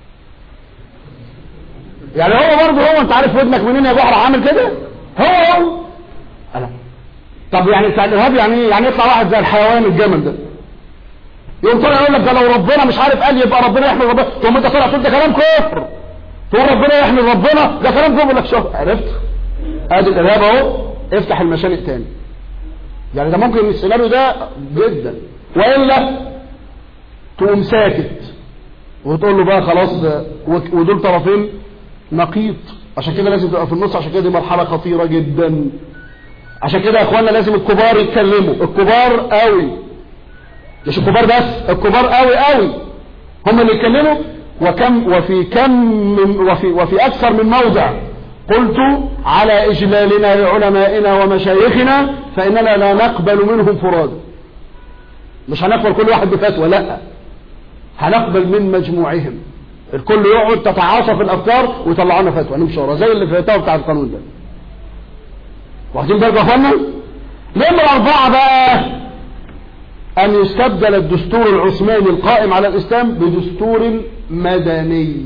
Speaker 1: يعني هو برضه هو انت عارف ودنك منين يا جحر عامل كده هو هو ألا. طب يعني بتاع الارهاب يعني ايه يعني يطلع واحد زي الحيوان الجمل ده يقوم طلع يقول لك ده لو ربنا مش عارف قال يبقى ربنا يحمي ربنا ثم انت طلع تقول ده كلام كفر تقول ربنا يحمي ربنا ده كلام كفر لك شوف عرفت ادي الارهاب اهو افتح المشانق تاني يعني ده ممكن السيناريو ده جدا والا تقوم ساكت وتقول له بقى خلاص ودول طرفين نقيض عشان كده لازم تبقى في النص عشان كده دي مرحله خطيره جدا عشان كده يا اخوانا لازم الكبار يتكلموا الكبار قوي مش الكبار بس الكبار قوي قوي هم اللي يتكلموا وكم وفي كم من وفي وفي اكثر من موضع قلت على اجلالنا لعلمائنا ومشايخنا فاننا لا نقبل منهم فرادا مش هنقبل كل واحد بفتوى لا هنقبل من مجموعهم الكل يقعد تتعاصف الافكار ويطلعوا لنا فتوى نمشي ورا زي اللي في الفتاوى بتاع القانون ده واخدين بالكم يا اخوانا نمرة أربعة بقى أن يستبدل الدستور العثماني القائم على الإسلام بدستور مدني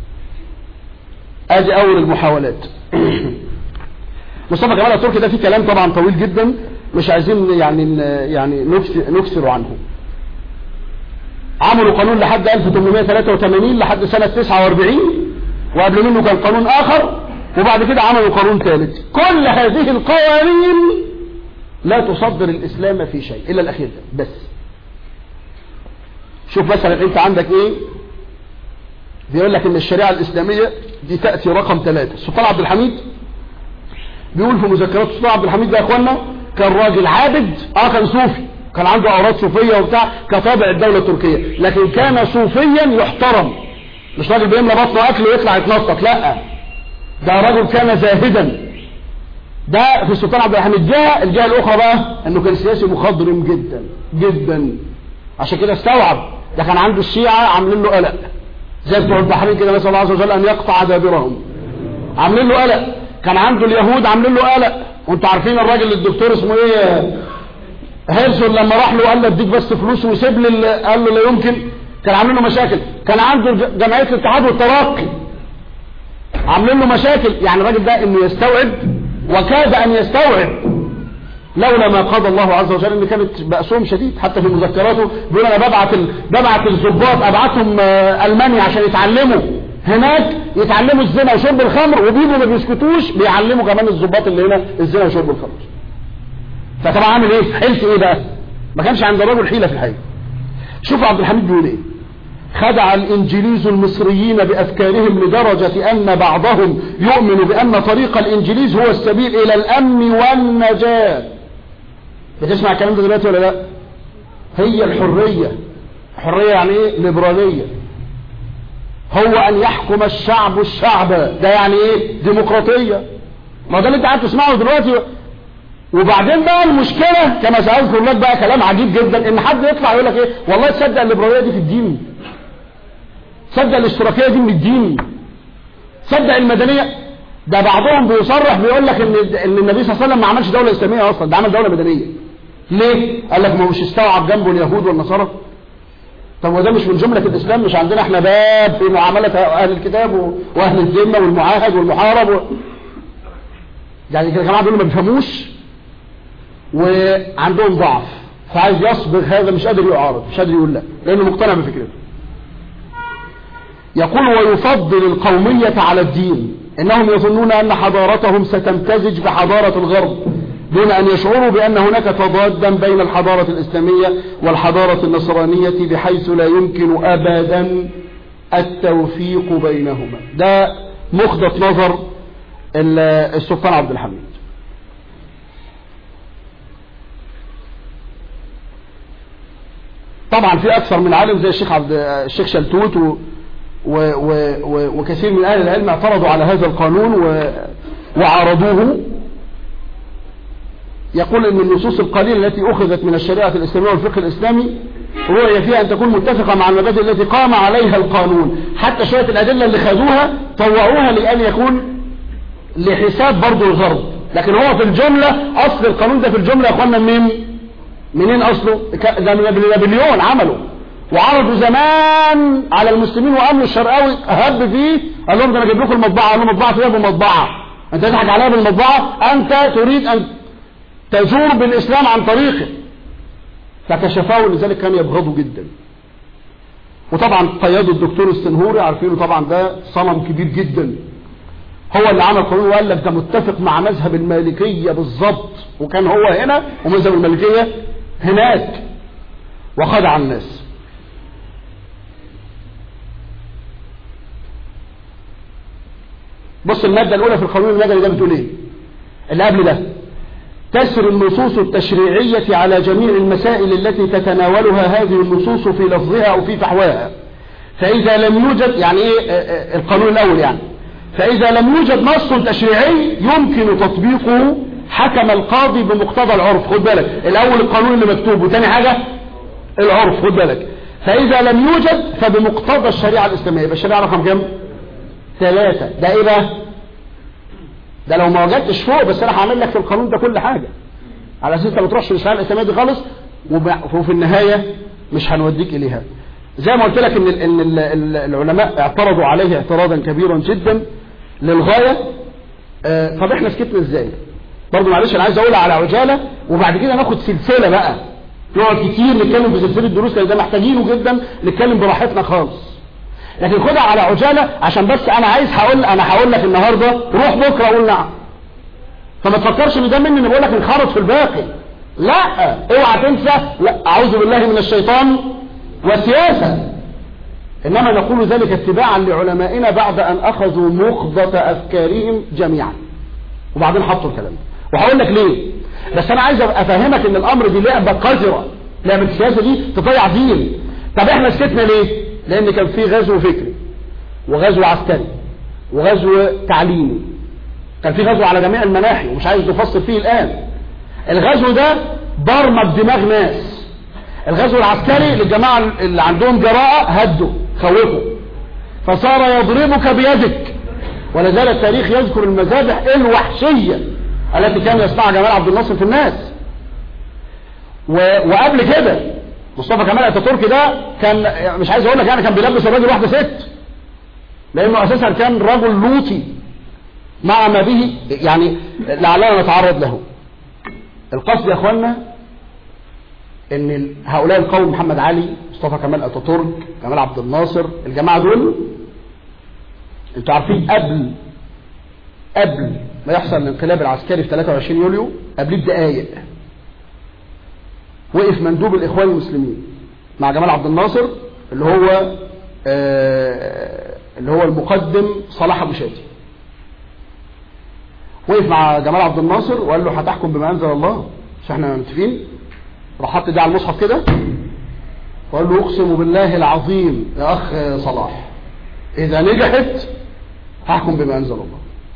Speaker 1: ادي أول المحاولات مصطفى كمال التركي ده فيه كلام طبعا طويل جدا مش عايزين يعني يعني نكسر عنه عملوا قانون لحد 1883 لحد سنة 49 وقبل منه كان قانون آخر وبعد كده عملوا قانون ثالث كل هذه القوانين لا تصدر الإسلام في شيء إلا الأخير ده بس شوف مثلا أنت عندك إيه بيقول لك إن الشريعة الإسلامية دي تأتي رقم ثلاثة السلطان عبد الحميد بيقول في مذكرات السلطان عبد الحميد ده يا إخوانا كان راجل عابد اه كان صوفي كان عنده أوراد صوفية وبتاع كطابع الدولة التركية لكن كان صوفيا يحترم مش راجل بيملى بطنه أكل ويطلع يتنطط لا ده رجل كان زاهدا ده في السلطان عبد الحميد جهة الجهة الأخرى بقى أنه كان سياسي مخضرم جدا جدا عشان كده استوعب ده كان عنده الشيعة عاملين له قلق زي بتوع البحرين كده نسأل الله عز وجل أن يقطع دابرهم عاملين له قلق كان عنده اليهود عاملين له قلق وانتوا عارفين الراجل الدكتور اسمه ايه هيرسون لما راح له قال له اديك بس فلوس وسيب لي قال له لا يمكن كان عاملين له مشاكل كان عنده جمعيه الاتحاد والترقي عاملين له مشاكل يعني الراجل ده انه يستوعب وكاد ان يستوعب لولا ما قضى الله عز وجل ان كانت بأسهم شديد حتى في مذكراته بيقول انا ببعت ال... ببعت الضباط ابعتهم المانيا عشان يتعلموا
Speaker 2: هناك يتعلموا الزنا وشرب الخمر وبيجوا ما بيسكتوش بيعلموا كمان الضباط اللي هنا الزنا وشرب الخمر فطبعا عامل ايه حيلت ايه بقى ما كانش عند الرجل حيله في الحقيقه شوفوا عبد الحميد بيقول ايه خدع الانجليز المصريين بافكارهم لدرجة ان بعضهم يؤمن بان طريق الانجليز هو السبيل الى الامن والنجاة بتسمع الكلام ده دلوقتي ولا لا هي الحرية حرية يعني ايه ليبرالية هو ان يحكم الشعب الشعب ده يعني ايه ديمقراطية ما ده اللي انت قاعد تسمعه دلوقتي وبعدين بقى المشكلة كما سأذكر لك بقى كلام عجيب جدا ان حد يطلع يقول لك ايه والله تصدق الليبرالية دي في الدين تصدق الاشتراكية دي من الدين تصدق المدنية ده بعضهم بيصرح بيقول لك ان ان النبي صلى الله عليه وسلم ما عملش دولة اسلامية اصلا ده عمل دولة مدنية ليه قال لك ما هوش استوعب جنبه اليهود والنصارى طب وده مش من جملة الاسلام مش عندنا احنا باب في معاملة اهل الكتاب واهل الذمة والمعاهد والمحارب و... يعني الجماعة دول ما بيفهموش وعندهم ضعف فعايز يصبغ هذا مش قادر يعارض مش قادر يقول لا لانه مقتنع بفكرته يقول ويفضل القومية على الدين انهم يظنون ان حضارتهم ستمتزج بحضارة الغرب دون ان يشعروا بان هناك تضادا بين الحضارة الاسلامية والحضارة النصرانية بحيث لا يمكن ابدا التوفيق بينهما ده مخدة نظر السلطان عبد الحميد طبعا في اكثر من عالم زي الشيخ عبد الشيخ شلتوت و... و... و... وكثير من اهل العلم اعترضوا على هذا القانون و... وعارضوه يقول ان النصوص القليلة التي اخذت من الشريعة الاسلامية والفقه الاسلامي رؤية فيها ان تكون متفقة مع المبادئ التي قام عليها القانون حتى شوية الادلة اللي خذوها طوعوها لان يكون لحساب برضو الغرب لكن هو في الجملة اصل القانون ده في الجملة يا اخوانا منين منين اصله ده من نابليون عمله وعرضوا زمان على المسلمين وامن الشرقاوي هب فيه قال لهم ده انا اجيب لكم المطبعه قال لهم مطبعه فيها بمطبعه انت تضحك عليها بالمطبعه انت تريد ان تزور بالاسلام عن طريقه فكشفاه لذلك كان يبغضه جدا وطبعا قياده الدكتور السنهوري عارفينه طبعا ده صنم كبير جدا هو اللي عمل قانون وقال لك ده متفق مع مذهب المالكيه بالظبط وكان هو هنا ومذهب المالكيه هناك وخدع الناس بص المادة الأولى في القانون المدني ده بتقول إيه اللي قبل ده تسر النصوص التشريعية على جميع المسائل التي تتناولها هذه النصوص في لفظها أو في فحواها فإذا لم يوجد يعني إيه القانون الأول يعني فإذا لم يوجد نص تشريعي يمكن تطبيقه حكم القاضي بمقتضى العرف خد بالك الأول القانون اللي مكتوب وتاني حاجة العرف خد بالك فإذا لم يوجد فبمقتضى الشريعة الإسلامية يبقى الشريعة رقم كام ثلاثة ده إيه بقى ده لو ما وجدتش فوق بس أنا هعمل لك في القانون ده كل حاجة على أساس أنت ما تروحش للشريعة الإسلامية دي خالص وفي النهاية مش هنوديك إليها زي ما قلت لك إن, ال إن ال العلماء اعترضوا عليه اعتراضا كبيرا جدا للغاية آه طب احنا سكتنا ازاي برضو معلش انا عايز اقولها على عجالة وبعد كده ناخد سلسلة بقى نقعد كتير نتكلم في سلسلة دروس لان ده محتاجينه جدا نتكلم براحتنا خالص لكن خدها على عجالة عشان بس انا عايز هقول انا هقول لك النهاردة روح بكرة قول نعم فما تفكرش ان ده مني انا بقول لك انخرط في الباقي لا اوعى تنسى لا اعوذ بالله من الشيطان والسياسة انما نقول ذلك اتباعا لعلمائنا بعد ان اخذوا مخضة افكارهم جميعا وبعدين حطوا الكلام وهقول لك ليه بس انا عايز افهمك ان الامر دي لعبة قذرة لعبة السياسة دي تضيع دين طب احنا سكتنا ليه لان كان في غزو فكري وغزو عسكري وغزو تعليمي كان في غزو على جميع المناحي ومش عايز نفصل فيه الان الغزو ده برمج دماغ ناس الغزو العسكري للجماعة اللي عندهم جراءة هدوا خوفوا فصار يضربك بيدك ولا زال التاريخ يذكر المذابح الوحشية التي كان يصنعها جمال عبد الناصر في الناس و... وقبل كده مصطفى كمال اتاتورك ده كان مش عايز اقول لك يعني كان بيلبس الراجل واحده ست لانه اساسا كان رجل لوطي مع ما به يعني لعلنا نتعرض له القصد يا اخوانا ان هؤلاء القوم محمد علي مصطفى كمال اتاتورك كمال عبد الناصر الجماعه دول انتوا عارفين قبل قبل ما يحصل الانقلاب العسكري في 23 يوليو قبل بدقايق وقف مندوب الاخوان المسلمين مع جمال عبد الناصر اللي هو آه اللي هو المقدم صلاح ابو شادي وقف مع جمال عبد الناصر وقال له هتحكم بما انزل الله مش احنا متفقين راح حط ده على المصحف كده وقال له اقسم بالله العظيم يا اخ صلاح اذا نجحت هحكم بما انزل الله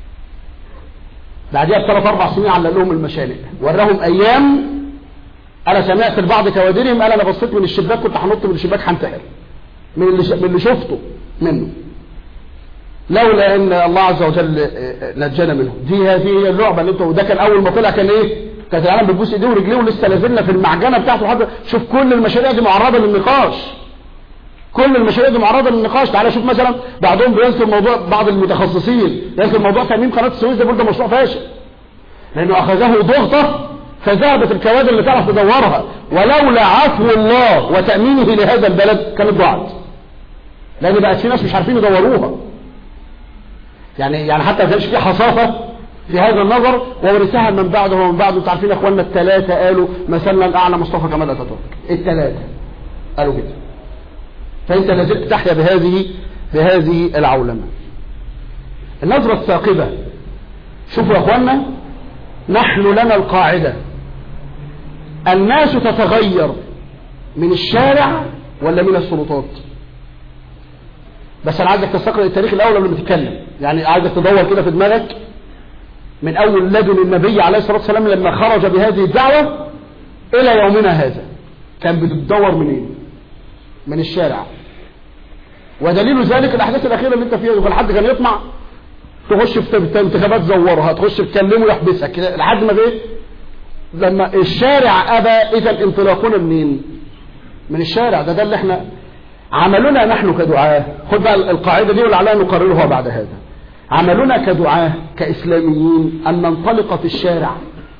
Speaker 2: بعدها بثلاث اربع سنين علق لهم المشانق وراهم ايام انا سمعت لبعض كوادرهم قال انا بصيت من الشباك كنت هنط من الشباك هنتحر من اللي ش... من اللي شفته منه لولا ان الله عز وجل نجانا منه دي هذه هي اللعبه اللي انتوا وده كان اول ما طلع كان ايه كانت العالم بتبوس ايديه ورجليه ولسه لازلنا في المعجنه بتاعته لحد شوف كل المشاريع دي معرضه للنقاش كل المشاريع دي معرضه للنقاش تعالى شوف مثلا بعضهم بينسوا موضوع بعض المتخصصين ينسوا موضوع تاميم قناه السويس ده بيقول ده مشروع فاشل لانه اخذه ضغطه فذهبت الكوادر اللي تعرف تدورها ولولا عفو الله وتامينه لهذا البلد كانت ضاعت لان بقت في ناس مش عارفين يدوروها يعني يعني حتى ما كانش في حصافه في هذا النظر وورثها من بعده ومن بعده انتوا عارفين يا اخواننا الثلاثه قالوا مثلنا الاعلى مصطفى كمال اتاتورك الثلاثه قالوا كده فانت لازلت تحيا بهذه بهذه العولمه النظره الثاقبه شوفوا يا اخواننا نحن لنا القاعده الناس تتغير من الشارع ولا من السلطات بس انا عايزك تستقرأ التاريخ الاول قبل ما تتكلم يعني عايزك تدور كده في دماغك من اول لدن النبي عليه الصلاه والسلام لما خرج بهذه الدعوه الى يومنا هذا كان بتدور منين من الشارع ودليل ذلك الاحداث الاخيره اللي انت فيها فالحد كان يطمع تخش في انتخابات زورها تخش تكلمه يحبسك كده لحد ما ايه لما الشارع ابى اذا انطلاقنا منين من الشارع ده ده اللي احنا عملنا نحن كدعاة خد بقى القاعدة دي ولعلها نقررها بعد هذا عملنا كدعاة كإسلاميين أن ننطلق في الشارع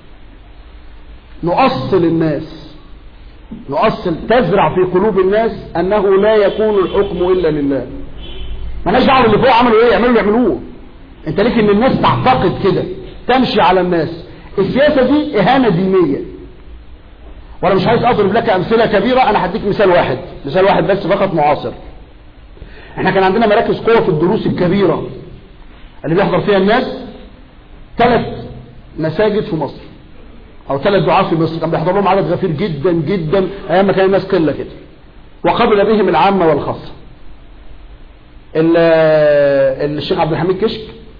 Speaker 2: نؤصل الناس نؤصل تزرع في قلوب الناس أنه لا يكون الحكم إلا لله ما دعوه اللي فوق عملوا إيه يعملوا يعملوه أنت ليك إن الناس تعتقد كده تمشي على الناس السياسة دي إهانة دينية وانا مش عايز اضرب لك امثله كبيره انا هديك مثال واحد مثال واحد بس فقط معاصر احنا كان عندنا مراكز قوه في الدروس الكبيره اللي بيحضر فيها الناس ثلاث مساجد في مصر او ثلاث دعاة في مصر كان بيحضر لهم عدد غفير جدا جدا ايام ما كان الناس قله كده وقبل بهم العامه والخاصه الشيخ عبد الحميد كشك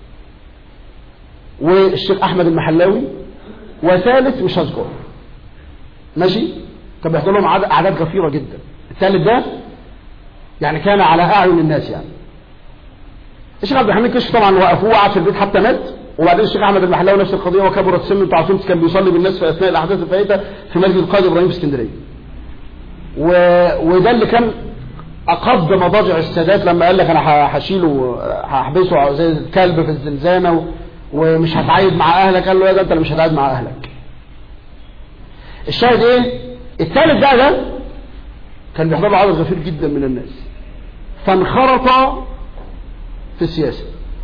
Speaker 2: والشيخ احمد المحلاوي وثالث مش هذكره ماشي كان بيحضر لهم اعداد غفيره جدا الثالث ده يعني كان على اعين الناس يعني الشيخ عبد الحميد كشف طبعا وقفوه وقعد في البيت حتى مات وبعدين الشيخ احمد المحلاوي نفس القضيه وكبرت سنه انتوا عارفين كان بيصلي بالناس في اثناء الاحداث الفائته في مسجد القائد ابراهيم في اسكندريه و... وده اللي كان اقض مضاجع السادات لما قال لك انا هشيله هحبسه زي الكلب في الزنزانه و... ومش هتعايد مع اهلك قال له يا ده انت اللي مش هتعايد مع اهلك الشاهد ايه الثالث بقى ده كان بيحضر له عدد غفير جدا من الناس فانخرط في السياسة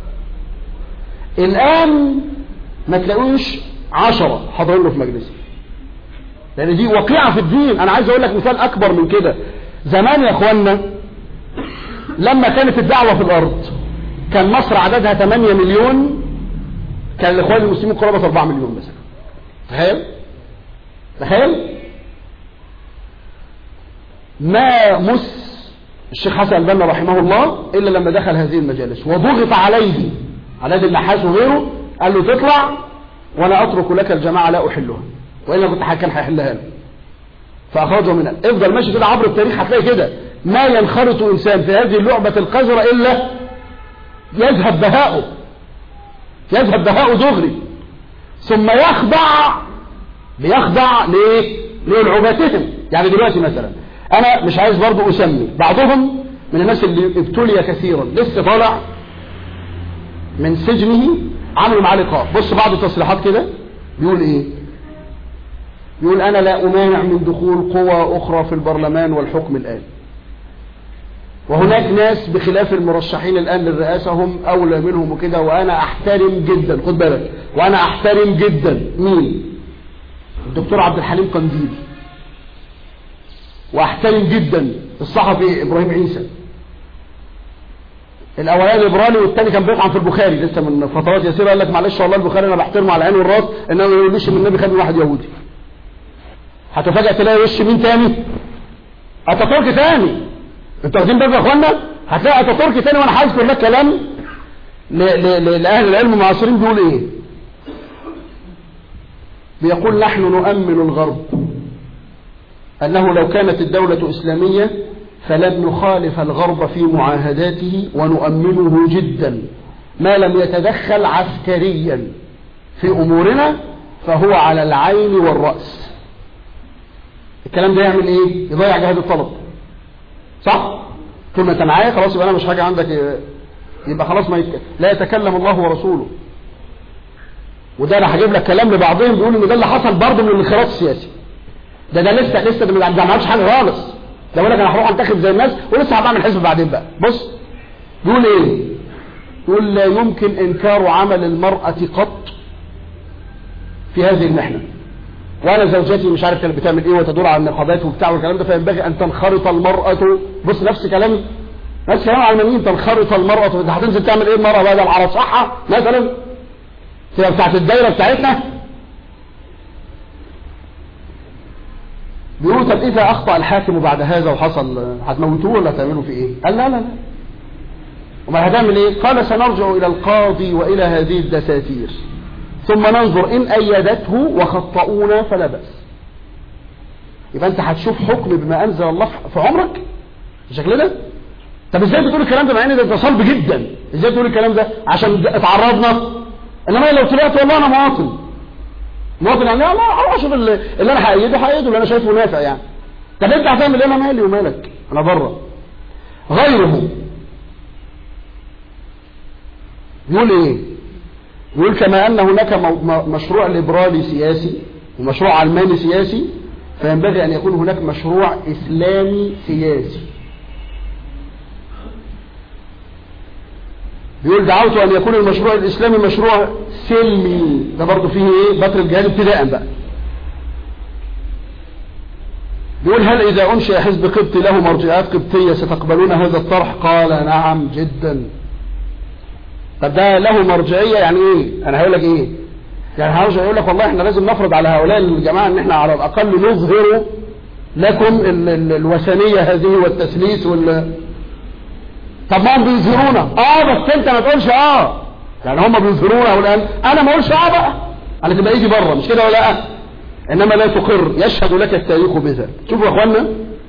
Speaker 2: الآن ما تلاقوش عشرة حاضرين له في مجلسه لأن دي وقيعة في الدين أنا عايز أقول لك مثال أكبر من كده زمان يا إخوانا لما كانت الدعوة في الأرض كان مصر عددها 8 مليون كان الإخوان المسلمين قرابة 4 مليون مثلا تخيل تخيل ما مس الشيخ حسن البنا رحمه الله إلا لما دخل هذه المجالس وضغط عليه على يد النحاس وغيره قال له تطلع وأنا أترك لك الجماعة لا أحلها وإلا كنت كان هيحلها له فأخرجه منها افضل ماشي كده عبر التاريخ هتلاقي كده ما ينخرط إنسان في هذه اللعبة القذرة إلا يذهب بهاؤه يذهب بهاؤه دغري ثم يخضع بيخضع ليه لعباتهم يعني دلوقتي مثلا انا مش عايز برضو اسمي بعضهم من الناس اللي ابتلي كثيرا لسه طالع من سجنه عملوا معاه لقاء بص بعض التصريحات كده بيقول ايه يقول انا لا امانع من دخول قوى اخرى في البرلمان والحكم الان وهناك ناس بخلاف المرشحين الآن للرئاسة هم أولى منهم وكده وأنا أحترم جدا خد بالك وأنا أحترم جدا مين الدكتور عبد الحليم قنديل وأحترم جدا الصحفي إبراهيم عيسى الاولاني ليبرالي والثاني كان بيطعن في البخاري لسه من فترات يسيره قال لك معلش والله البخاري انا بحترمه على عيني والراس انما ما يقوليش من النبي خد من واحد يهودي هتفاجئ تلاقي وش مين تاني اتاتورك تاني انتوا واخدين بالكم يا اخوانا هتلاقي اتاتورك تاني وانا هذكر لك كلام ل- ل- ل- لاهل العلم المعاصرين بيقول ايه بيقول نحن نؤمن الغرب انه لو كانت الدولة اسلامية فلن نخالف الغرب في معاهداته ونؤمنه جدا ما لم يتدخل عسكريا في امورنا فهو على العين والرأس الكلام ده يعمل ايه يضيع جهاد الطلب صح طول ما انت معايا خلاص يبقى انا مش حاجه عندك يبقى خلاص ما يتك... لا يتكلم الله ورسوله وده انا هجيب لك كلام لبعضهم بيقول ان ده اللي حصل برضه من الانخراط السياسي ده ده لسه لسه ده ما عملش حاجه خالص ده بيقول لك انا هروح انتخب زي الناس ولسه هبعمل حزب بعدين بقى بص بيقول ايه يقول لا يمكن انكار عمل المرأة قط في هذه المحنة وانا زوجتي مش عارف كانت بتعمل ايه وتدور على النقابات وبتاع والكلام ده فينبغي ان تنخرط المرأة بص نفس كلامي نفس كلام العلمانيين تنخرط المرأة انت هتنزل تعمل ايه المرأة بدل على صحة مثلا تبقى بتاعت الدايرة بتاعتنا بيقولوا طب اذا اخطأ الحاكم بعد هذا وحصل هتموتوه ولا هتعملوا فيه ايه قال لا لا لا وما هتعمل ايه قال سنرجع الى القاضي والى هذه الدساتير ثم ننظر ان ايدته وخطأونا فلا بأس يبقى انت هتشوف حكم بما انزل الله في عمرك بالشكل ده طب ازاي بتقول الكلام ده مع ان ده صلب جدا ازاي بتقول الكلام ده عشان اتعرضنا انما لو طلعت والله انا مواطن مواطن يعني لا اروح اشوف اللي, اللي انا هأيده هأيده اللي انا شايفه نافع يعني طب انت هتعمل ايه انا مالي ومالك انا بره غيره يقول ايه يقول كما ان هناك مشروع ليبرالي سياسي ومشروع علماني سياسي فينبغي ان يكون هناك مشروع اسلامي سياسي بيقول دعوت ان يكون المشروع الاسلامي مشروع سلمي ده برضه فيه ايه بطر الجهاد ابتداء بقى بيقول هل اذا انشئ حزب قبطي له مرجعات قبطية ستقبلون هذا الطرح قال نعم جدا طب ده له مرجعية يعني ايه انا هقول لك ايه يعني هرجع يقول لك والله احنا لازم نفرض على هؤلاء الجماعة ان احنا على الاقل نظهر لكم ال ال الوثنية هذه والتثليث وال طب ما هم بيظهرونا اه بس انت ما تقولش اه يعني هم بيظهرونا والان انا ما اقولش اه بقى انا تبقى يجي بره مش كده ولا اه انما لا تقر يشهد لك التاريخ بذلك شوفوا يا اخوانا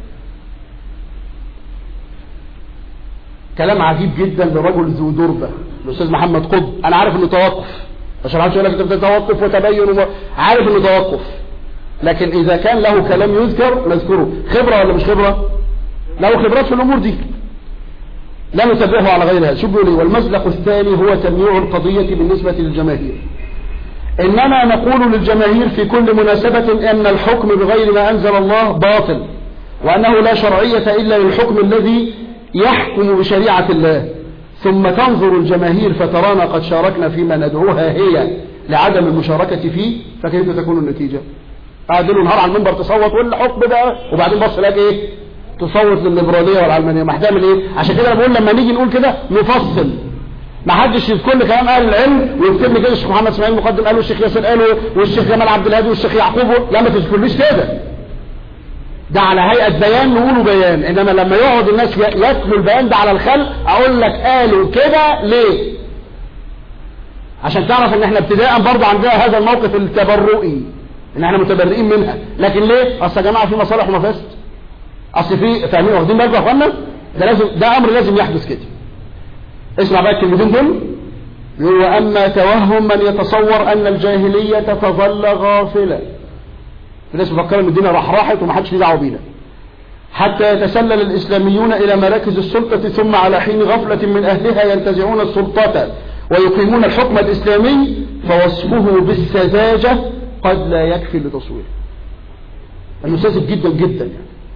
Speaker 2: كلام عجيب جدا لرجل ذو دربة الاستاذ محمد قطب انا عارف انه توقف عشان عارف يقول لك انت توقف وتبين وما... عارف انه توقف لكن اذا كان له كلام يذكر نذكره خبرة ولا مش خبرة له خبرات في الامور دي لا نتبعه على غير هذا شو بيقول ايه والمزلق الثاني هو تمييع القضية بالنسبة للجماهير انما نقول للجماهير في كل مناسبة ان الحكم بغير ما انزل الله باطل وانه لا شرعية الا للحكم الذي يحكم بشريعة الله ثم تنظر الجماهير فترانا قد شاركنا فيما ندعوها هي لعدم المشاركة فيه فكيف تكون النتيجة قاعد له نهار على المنبر تصوت والحكم ده وبعدين بص لك ايه تصوت للليبرالية والعلمانية ما هتعمل ايه عشان كده انا بقول لما نيجي نقول كده نفصل ما حدش يذكر لي كلام اهل العلم ويكتب لي كده الشيخ محمد اسماعيل المقدم قال والشيخ ياسر قال والشيخ جمال عبد الهادي والشيخ يعقوب لا ما تذكرليش كده ده على هيئة بيان نقوله بيان انما لما يقعد الناس يتلوا البيان ده على الخلق اقول لك قالوا كده ليه عشان تعرف ان احنا ابتداء برضه عندنا هذا الموقف التبرؤي ان احنا متبرئين منها لكن ليه اصل يا جماعه في مصالح ومفاسد اصل في فاهمين واخدين بالكم يا اخوانا ده لازم ده امر لازم يحدث كده اسمع بقى الكلمتين دول يقول واما توهم من يتصور ان الجاهليه تظل غافله في ناس مفكره ان الدنيا راح راحت وما حدش ليه دعوه بينا حتى يتسلل الاسلاميون الى مراكز السلطه ثم على حين غفله من اهلها ينتزعون السلطه ويقيمون الحكم الاسلامي فوصفه بالسذاجه قد لا يكفي لتصويره انه ساذج جدا جدا يعني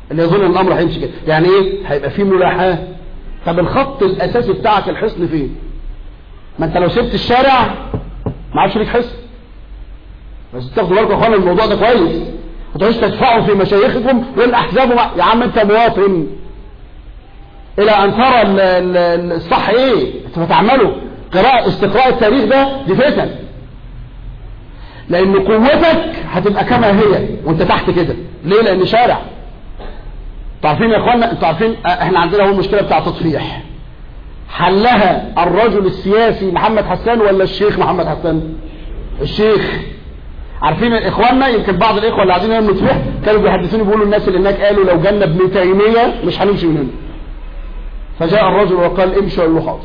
Speaker 2: اللي يظن ان الامر هيمشي كده يعني ايه هيبقى فيه ملاحاه طب الخط الاساسي بتاعك الحصن فين ما انت لو سبت الشارع ما عادش ليك حصن بس تاخدوا بالكم يا اخوانا الموضوع ده كويس ما تقعدوش تدفعوا في مشايخكم والاحزاب ومع... يا عم انت مواطن الى ان ترى ال- ال- الصح ايه انت بتعمله قراءة استقراء التاريخ ده دي فتن لان قوتك هتبقى كما هي وانت تحت كده ليه لان شارع انتوا عارفين يا اخوانا انتوا عارفين اه، احنا عندنا هو المشكله بتاع تطفيح حلها الرجل السياسي محمد حسان ولا الشيخ محمد حسان الشيخ عارفين اخواننا يمكن بعض الاخوه اللي قاعدين هنا من تطفيح كانوا بيحدثوني بيقولوا الناس اللي هناك قالوا لو جالنا ابن تيميه مش هنمشي من هنا فجاء الرجل وقال امشي قال له حاضر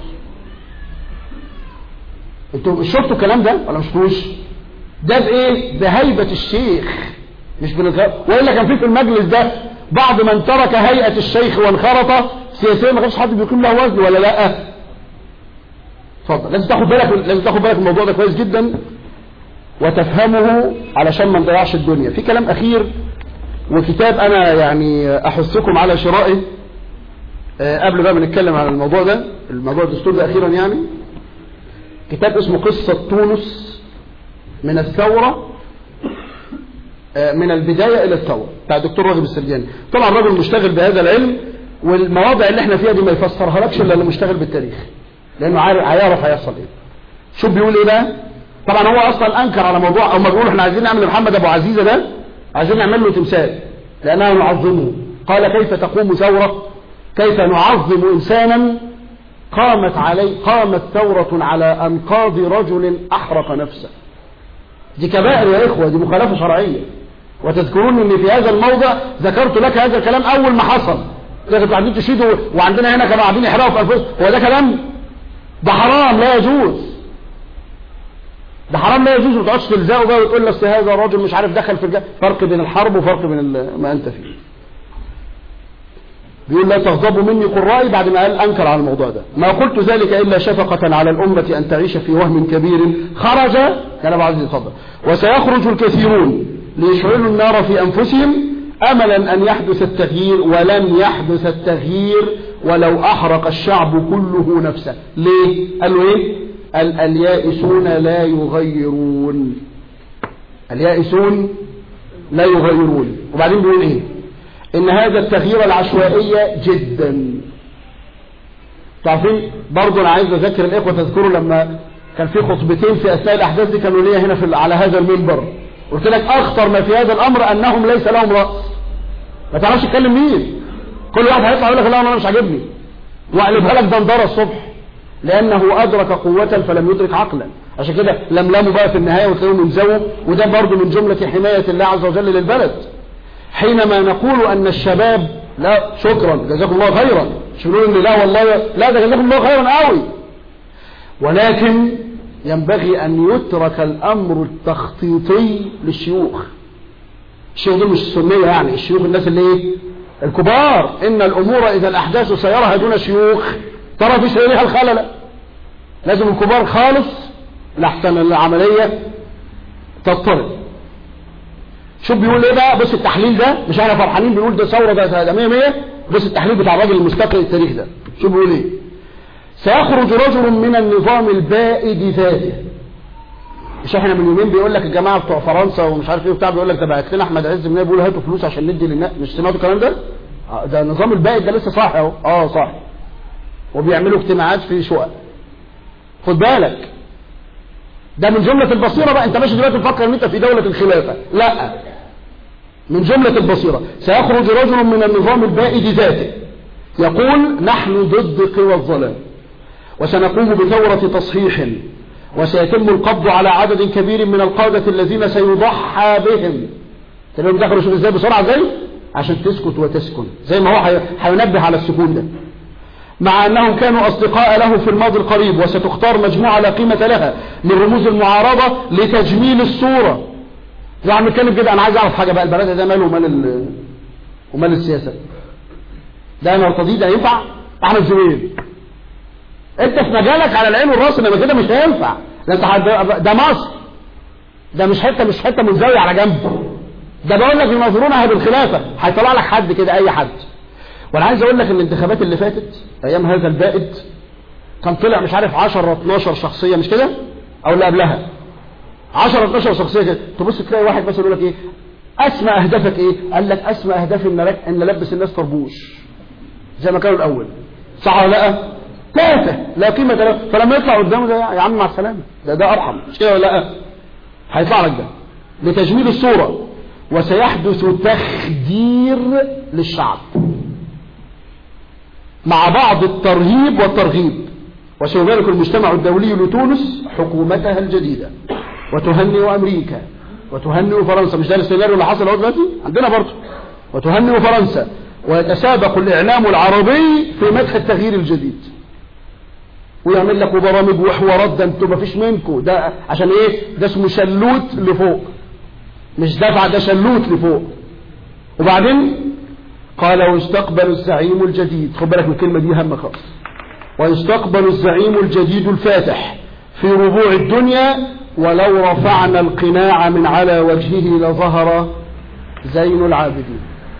Speaker 2: انتوا شفتوا الكلام ده ولا مش شفتوش ده بايه بهيبه الشيخ مش بالغ والا كان في في المجلس ده بعض من ترك هيئه الشيخ وانخرط سياسيا ما كانش حد بيقيم له وزن ولا لا اتفضل لازم تاخد بالك لازم تاخد بالك من الموضوع ده كويس جدا وتفهمه علشان ما نضيعش الدنيا في كلام اخير وكتاب انا يعني احثكم على شرائه آه، قبل بقى ما نتكلم عن الموضوع ده الموضوع الدستور ده اخيرا يعني كتاب اسمه قصة تونس من الثورة آه، من البداية إلى الثورة بتاع الدكتور راغب السرجاني طبعا الراجل مشتغل بهذا العلم والمواضع اللي احنا فيها دي ما يفسرها لكش الا اللي مشتغل بالتاريخ لانه عارف هيعرف هيحصل ايه شوف بيقول ايه بقى طبعا هو اصلا انكر على موضوع او ما بيقولوا احنا عايزين نعمل محمد ابو عزيزه ده عايزين نعمل له تمثال لاننا نعظمه قال كيف تقوم ثوره كيف نعظم انسانا قامت عليه قامت ثورة على أنقاض رجل أحرق نفسه دي كبائر يا إخوة دي مخالفة شرعية وتذكرون أني في هذا الموضع ذكرت لك هذا الكلام أول ما حصل لكن قاعدين تشيدوا وعندنا هنا كانوا قاعدين يحرقوا في أنفسهم هو ده كلام ده حرام لا يجوز ده حرام لا يجوز ما تقعدش تلزقه بقى وتقول لي هذا الراجل مش عارف دخل في الجنة فرق بين الحرب وفرق بين ال- ما أنت فيه بيقول لا تغضبوا مني قرائي بعد ما قال أنكر على الموضوع ده ما قلت ذلك إلا شفقة على الأمة أن تعيش في وهم كبير خرج كان أبو عزيز يتفضل وسيخرج الكثيرون ليشعلوا النار في أنفسهم أملا أن يحدث التغيير ولن يحدث التغيير ولو أحرق الشعب كله نفسه ليه؟ قالوا إيه؟ قال اليائسون لا يغيرون اليائسون لا يغيرون وبعدين بيقول إيه؟ ان هذا التغيير العشوائية جدا تعرفين برضو انا عايز اذكر الاخوة تذكروا لما كان في خطبتين في اثناء الاحداث دي كانوا ليا هنا في على هذا المنبر قلت لك اخطر ما في هذا الامر انهم ليس لهم راس ما تعرفش تكلم مين كل واحد هيطلع يقول لك لا انا مش عاجبني واقلبها لك دندره الصبح لانه ادرك قوة فلم يدرك عقلا عشان كده لملموا بقى في النهاية وتلاقيهم ينزووا وده برضو من جملة حماية الله عز وجل للبلد حينما نقول ان الشباب لا شكرا جزاكم الله خيرا مش بنقول ان لا والله لا ده جزاكم الله خيرا قوي ولكن ينبغي ان يترك الامر التخطيطي للشيوخ الشيوخ دول مش السنية يعني الشيوخ الناس اللي ايه الكبار ان الامور اذا الاحداث سيرها دون شيوخ ترى في سيرها الخلل لازم الكبار خالص لحسن العملية تضطرب شوف بيقول ايه بقى بص التحليل ده مش احنا فرحانين بنقول ده ثوره ده ده 100 100 بص التحليل بتاع الراجل المستقل التاريخ ده شوف بيقول ايه سيخرج رجل من النظام البائد ذاته مش احنا من يومين بيقول لك الجماعه بتوع فرنسا ومش عارف ايه وبتاع بيقول لك ده بعت لنا احمد عز منين بيقول هاتوا فلوس عشان ندي للناس مش سمعتوا الكلام ده آه، ده النظام البائد ده لسه صاحي اهو اه صاحي وبيعملوا اجتماعات في شقق خد بالك ده من جملة البصيرة بقى انت ماشي دلوقتي تفكر ان انت في دولة الخلافة لا من جملة البصيرة سيخرج رجل من النظام البائد ذاته يقول نحن ضد قوى الظلام وسنقوم بثورة تصحيح وسيتم القبض على عدد كبير من القادة الذين سيضحى بهم تمام دخلوا شوف ازاي بسرعة ازاي عشان تسكت وتسكن زي ما هو حي- هينبه على السكون ده مع أنهم كانوا أصدقاء له في الماضي القريب وستختار مجموعة لا قيمة لها من رموز المعارضة لتجميل الصورة زي عم نتكلم كده أنا عايز أعرف حاجة بقى البلد ده ماله ومال ال- ومال السياسة ده أنا ارتضيه ده ينفع أحمد زويل أنت في مجالك على العين والراس إنما كده مش هينفع ده أنت حد- ده مصر ده مش حتة مش حتة من زاوية على جنب ده بقول لك ينظرونها بالخلافة هيطلع لك حد كده اي حد وانا عايز اقول لك ان الانتخابات اللي فاتت ايام هذا البائد كان طلع مش عارف 10 12 شخصية مش كده او اللي قبلها 10 12 شخصية كده تبص تلاقي واحد بس يقول لك ايه اسمى اهدافك ايه قال لك اسمى اهدافي ان لك ان البس الناس طربوش زي ما كانوا الاول صح ولا لا تافه لا قيمة له فلما يطلع قدامه ده يا عم مع السلامة ده ده ارحم مش كده ولا لا هيطلع لك ده لتجميل الصورة وسيحدث تخدير للشعب مع بعض الترهيب والترغيب وسيبارك المجتمع الدولي لتونس حكومتها الجديدة وتهنئ أمريكا وتهنئ فرنسا مش ده السيناريو اللي حصل اهو دلوقتي عندنا برضه وتهنئ فرنسا ويتسابق الإعلام العربي في مدح التغيير الجديد ويعمل لك برامج وحوارات ده انتوا مفيش منكم ده عشان ايه ده اسمه شلوت لفوق مش دفع ده شلوت لفوق وبعدين قال ويستقبل الزعيم الجديد خد بالك من الكلمه دي هم خالص ويستقبل الزعيم الجديد الفاتح في ربوع الدنيا ولو رفعنا القناع من على وجهه لظهر زين العابدين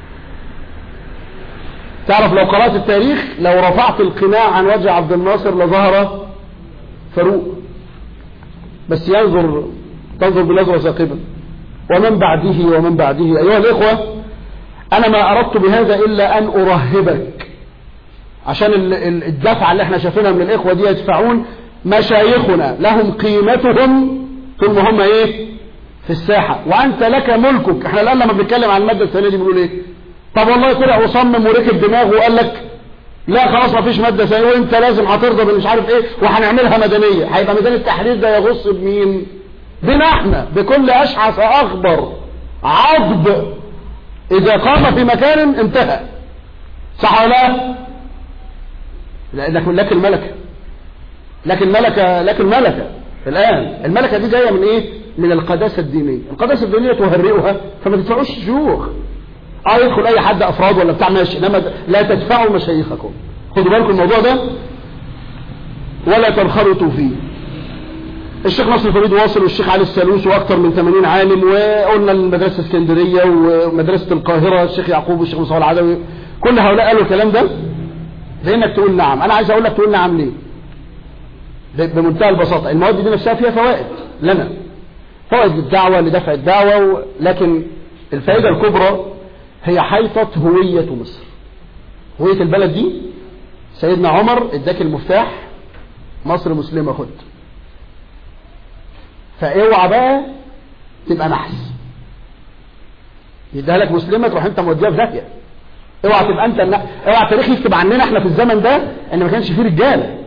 Speaker 2: تعرف لو قرأت التاريخ لو رفعت القناع عن وجه عبد الناصر لظهر فاروق بس ينظر تنظر بنظرة ثاقبة ومن بعده ومن بعده أيها الإخوة أنا ما أردت بهذا إلا أن أرهبك عشان الدفعة اللي احنا شايفينها من الإخوة دي يدفعون مشايخنا لهم قيمتهم طول ما هم ايه في الساحة وأنت لك ملكك احنا الآن لما بنتكلم عن المادة الثانية دي بنقول ايه طب والله طلع وصمم وركب دماغه وقال لك لا خلاص ما فيش مادة ثانية وانت لازم هترضى بالمش عارف ايه وهنعملها مدنية هيبقى ميدان التحرير ده يغص بمين بنا احنا بكل اشعث اخبر عضب اذا قام في مكان انتهى صح ولا لا لكن لكن ملكة لكن ملكة لكن ملكة الان الملكة دي جاية من ايه من القداسة الدينية القداسة الدينية تهرئها فما تدفعوش شيوخ اه يدخل اي حد افراد ولا بتاع ماشي انما لا تدفعوا مشايخكم خدوا بالكم الموضوع ده ولا تنخرطوا فيه الشيخ نصر فريد واصل والشيخ علي السالوس واكثر من 80 عالم وقلنا المدرسه اسكندريه ومدرسه القاهره الشيخ يعقوب والشيخ مصطفى العدوي كل هؤلاء قالوا الكلام ده زي انك تقول نعم انا عايز اقول لك تقول نعم ليه بمنتهى البساطه المواد دي نفسها فيها فوائد لنا فوائد للدعوه لدفع الدعوه لكن الفائده الكبرى هي حيطه هويه مصر هويه البلد دي سيدنا عمر اداك المفتاح مصر مسلمه خد فاوعى بقى تبقى نحس يديها لك مسلمه تروح انت موديها في داهيه اوعى تبقى انت النا... اوعى التاريخ يكتب عننا احنا في الزمن ده ان ما كانش فيه رجاله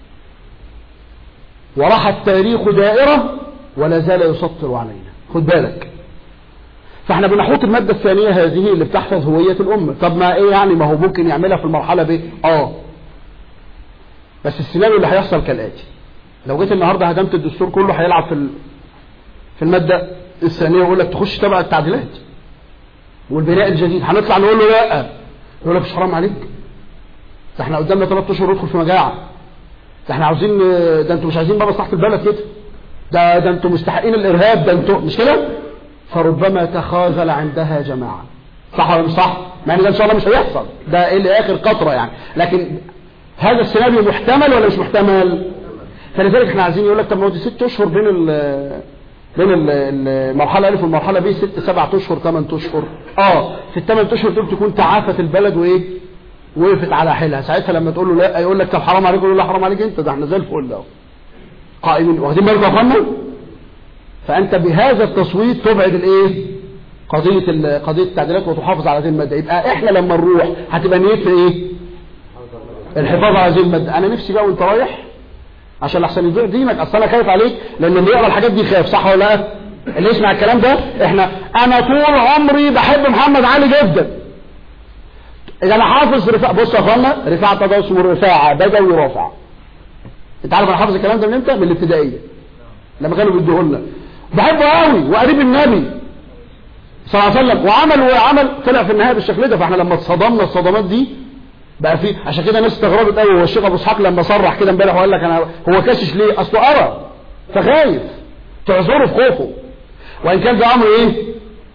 Speaker 2: وراح التاريخ دائره ولا زال يسطر علينا خد بالك فاحنا بنحط الماده الثانيه هذه اللي بتحفظ هويه الامه طب ما ايه يعني ما هو ممكن يعملها في المرحله ب اه بس السيناريو اللي هيحصل كالاتي لو جيت النهارده هدمت الدستور كله هيلعب في في الماده الثانيه ويقول لك تخش تبع التعديلات والبناء الجديد هنطلع نقول له لا يقول لك مش حرام عليك ده احنا قدامنا ثلاث اشهر ندخل في مجاعه ده احنا عاوزين ده انتوا مش عايزين بقى مصلحه البلد كده ده ده انتوا مستحقين الارهاب ده انتوا مش كده فربما تخاذل عندها جماعه صح ولا مش صح مع ان ده ان شاء الله مش هيحصل ده الى اخر قطره يعني لكن هذا السيناريو محتمل ولا مش محتمل فلذلك احنا عايزين يقول لك طب ما هو دي ست اشهر بين ال بين المرحلة ألف والمرحلة ب ست سبعة أشهر ثمان أشهر اه في الثمان أشهر دول تكون تعافت البلد وإيه وقفت على حيلها ساعتها لما تقول له لا يقول لك طب حرام عليك يقول له لا حرام عليك أنت ده احنا زي الفل ده قائمين واخدين بالكم يا اخوانا فأنت بهذا التصويت تبعد الإيه قضية قضية التعديلات وتحافظ على هذه المادة يبقى احنا لما نروح هتبقى نيتنا ايه الحفاظ على هذه المادة انا نفسي بقى وانت رايح عشان لحسن يضيع دينك اصل انا خايف عليك لان اللي يقرا الحاجات دي يخاف صح ولا لا اللي يسمع الكلام ده احنا انا طول عمري بحب محمد علي جدا اذا انا حافظ رفاعة بص يا اخوانا رفاعة ده اسمه رفاعة بدوي رافع انت عارف انا حافظ الكلام ده من امتى من الابتدائيه لما كانوا بيدوه لنا بحبه قوي وقريب النبي صلى الله عليه وسلم وعمل وعمل طلع في النهايه بالشكل ده فاحنا لما اتصدمنا الصدمات دي بقى في عشان كده ناس استغربت قوي هو الشيخ ابو اسحاق لما صرح كده امبارح وقال لك انا هو كاشش ليه اصله ارى فخايف تعذره في خوفه وان كان ده امر ايه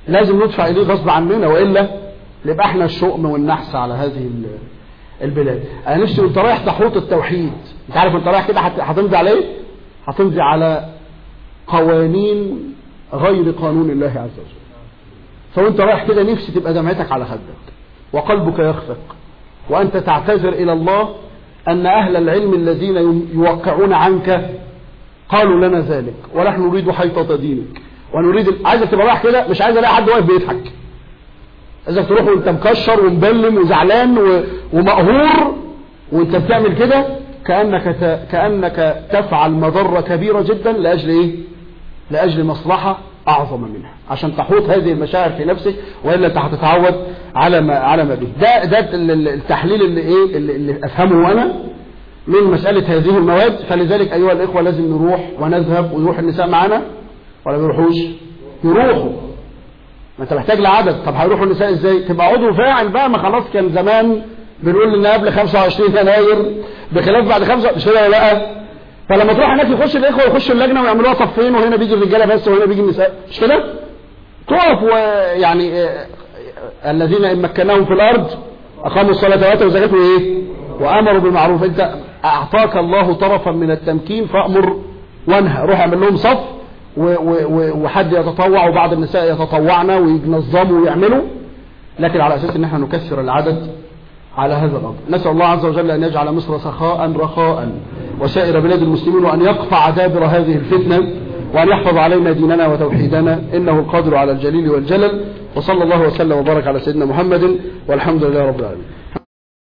Speaker 2: لازم ندفع إليه غصب عننا وإلا نبقى احنا الشؤم والنحس على هذه البلاد أنا نفسي وانت رايح تحوط التوحيد انت عارف وانت رايح كده هتمضي على ايه هتمضي على قوانين غير قانون الله عز وجل فوانت رايح كده نفسي تبقى دمعتك على خدك وقلبك يخفق وأنت تعتذر إلى الله أن أهل العلم الذين يوقعون عنك قالوا لنا ذلك ونحن نريد حيطة دينك ونريد عايزك تبقى رايح كده مش عايز الاقي حد واقف بيضحك عايزك تروح وانت مكشر ومبلم وزعلان و... ومقهور وانت بتعمل كده كأنك ت... كأنك تفعل مضرة كبيرة جدا لأجل ايه لأجل مصلحة أعظم منها عشان تحوط هذه المشاعر في نفسك وإلا أنت هتتعود على ما على ما به ده ده التحليل اللي إيه اللي, اللي أفهمه أنا من مسألة هذه المواد فلذلك أيها الإخوة لازم نروح ونذهب ويروح النساء معنا ولا ما يروحوش يروحوا ما أنت محتاج لعدد طب هيروحوا النساء إزاي تبقى عضو فاعل بقى ما خلاص كان زمان بنقول إن قبل 25 يناير بخلاف بعد 5 مش كده ولا لا فلما تروح هناك يخش الاخوه يخشوا اللجنه ويعملوها صفين وهنا بيجي الرجاله بس وهنا بيجي النساء مش كده تقف ويعني آه الذين ان مكناهم في الارض اقاموا الصلاه واتوا الزكاه وايه وامروا بالمعروف انت اعطاك الله طرفا من التمكين فامر وانهى روح اعمل لهم صف وحد يتطوع وبعض النساء يتطوعن وينظموا ويعملوا لكن على اساس ان احنا نكثر العدد على هذا الأمر نسأل الله عز وجل أن يجعل مصر سخاء رخاء وسائر بلاد المسلمين وأن يقطع دابر هذه الفتنة وأن يحفظ علينا ديننا وتوحيدنا إنه القادر على الجليل والجلل وصلى الله وسلم وبارك على سيدنا محمد والحمد لله رب العالمين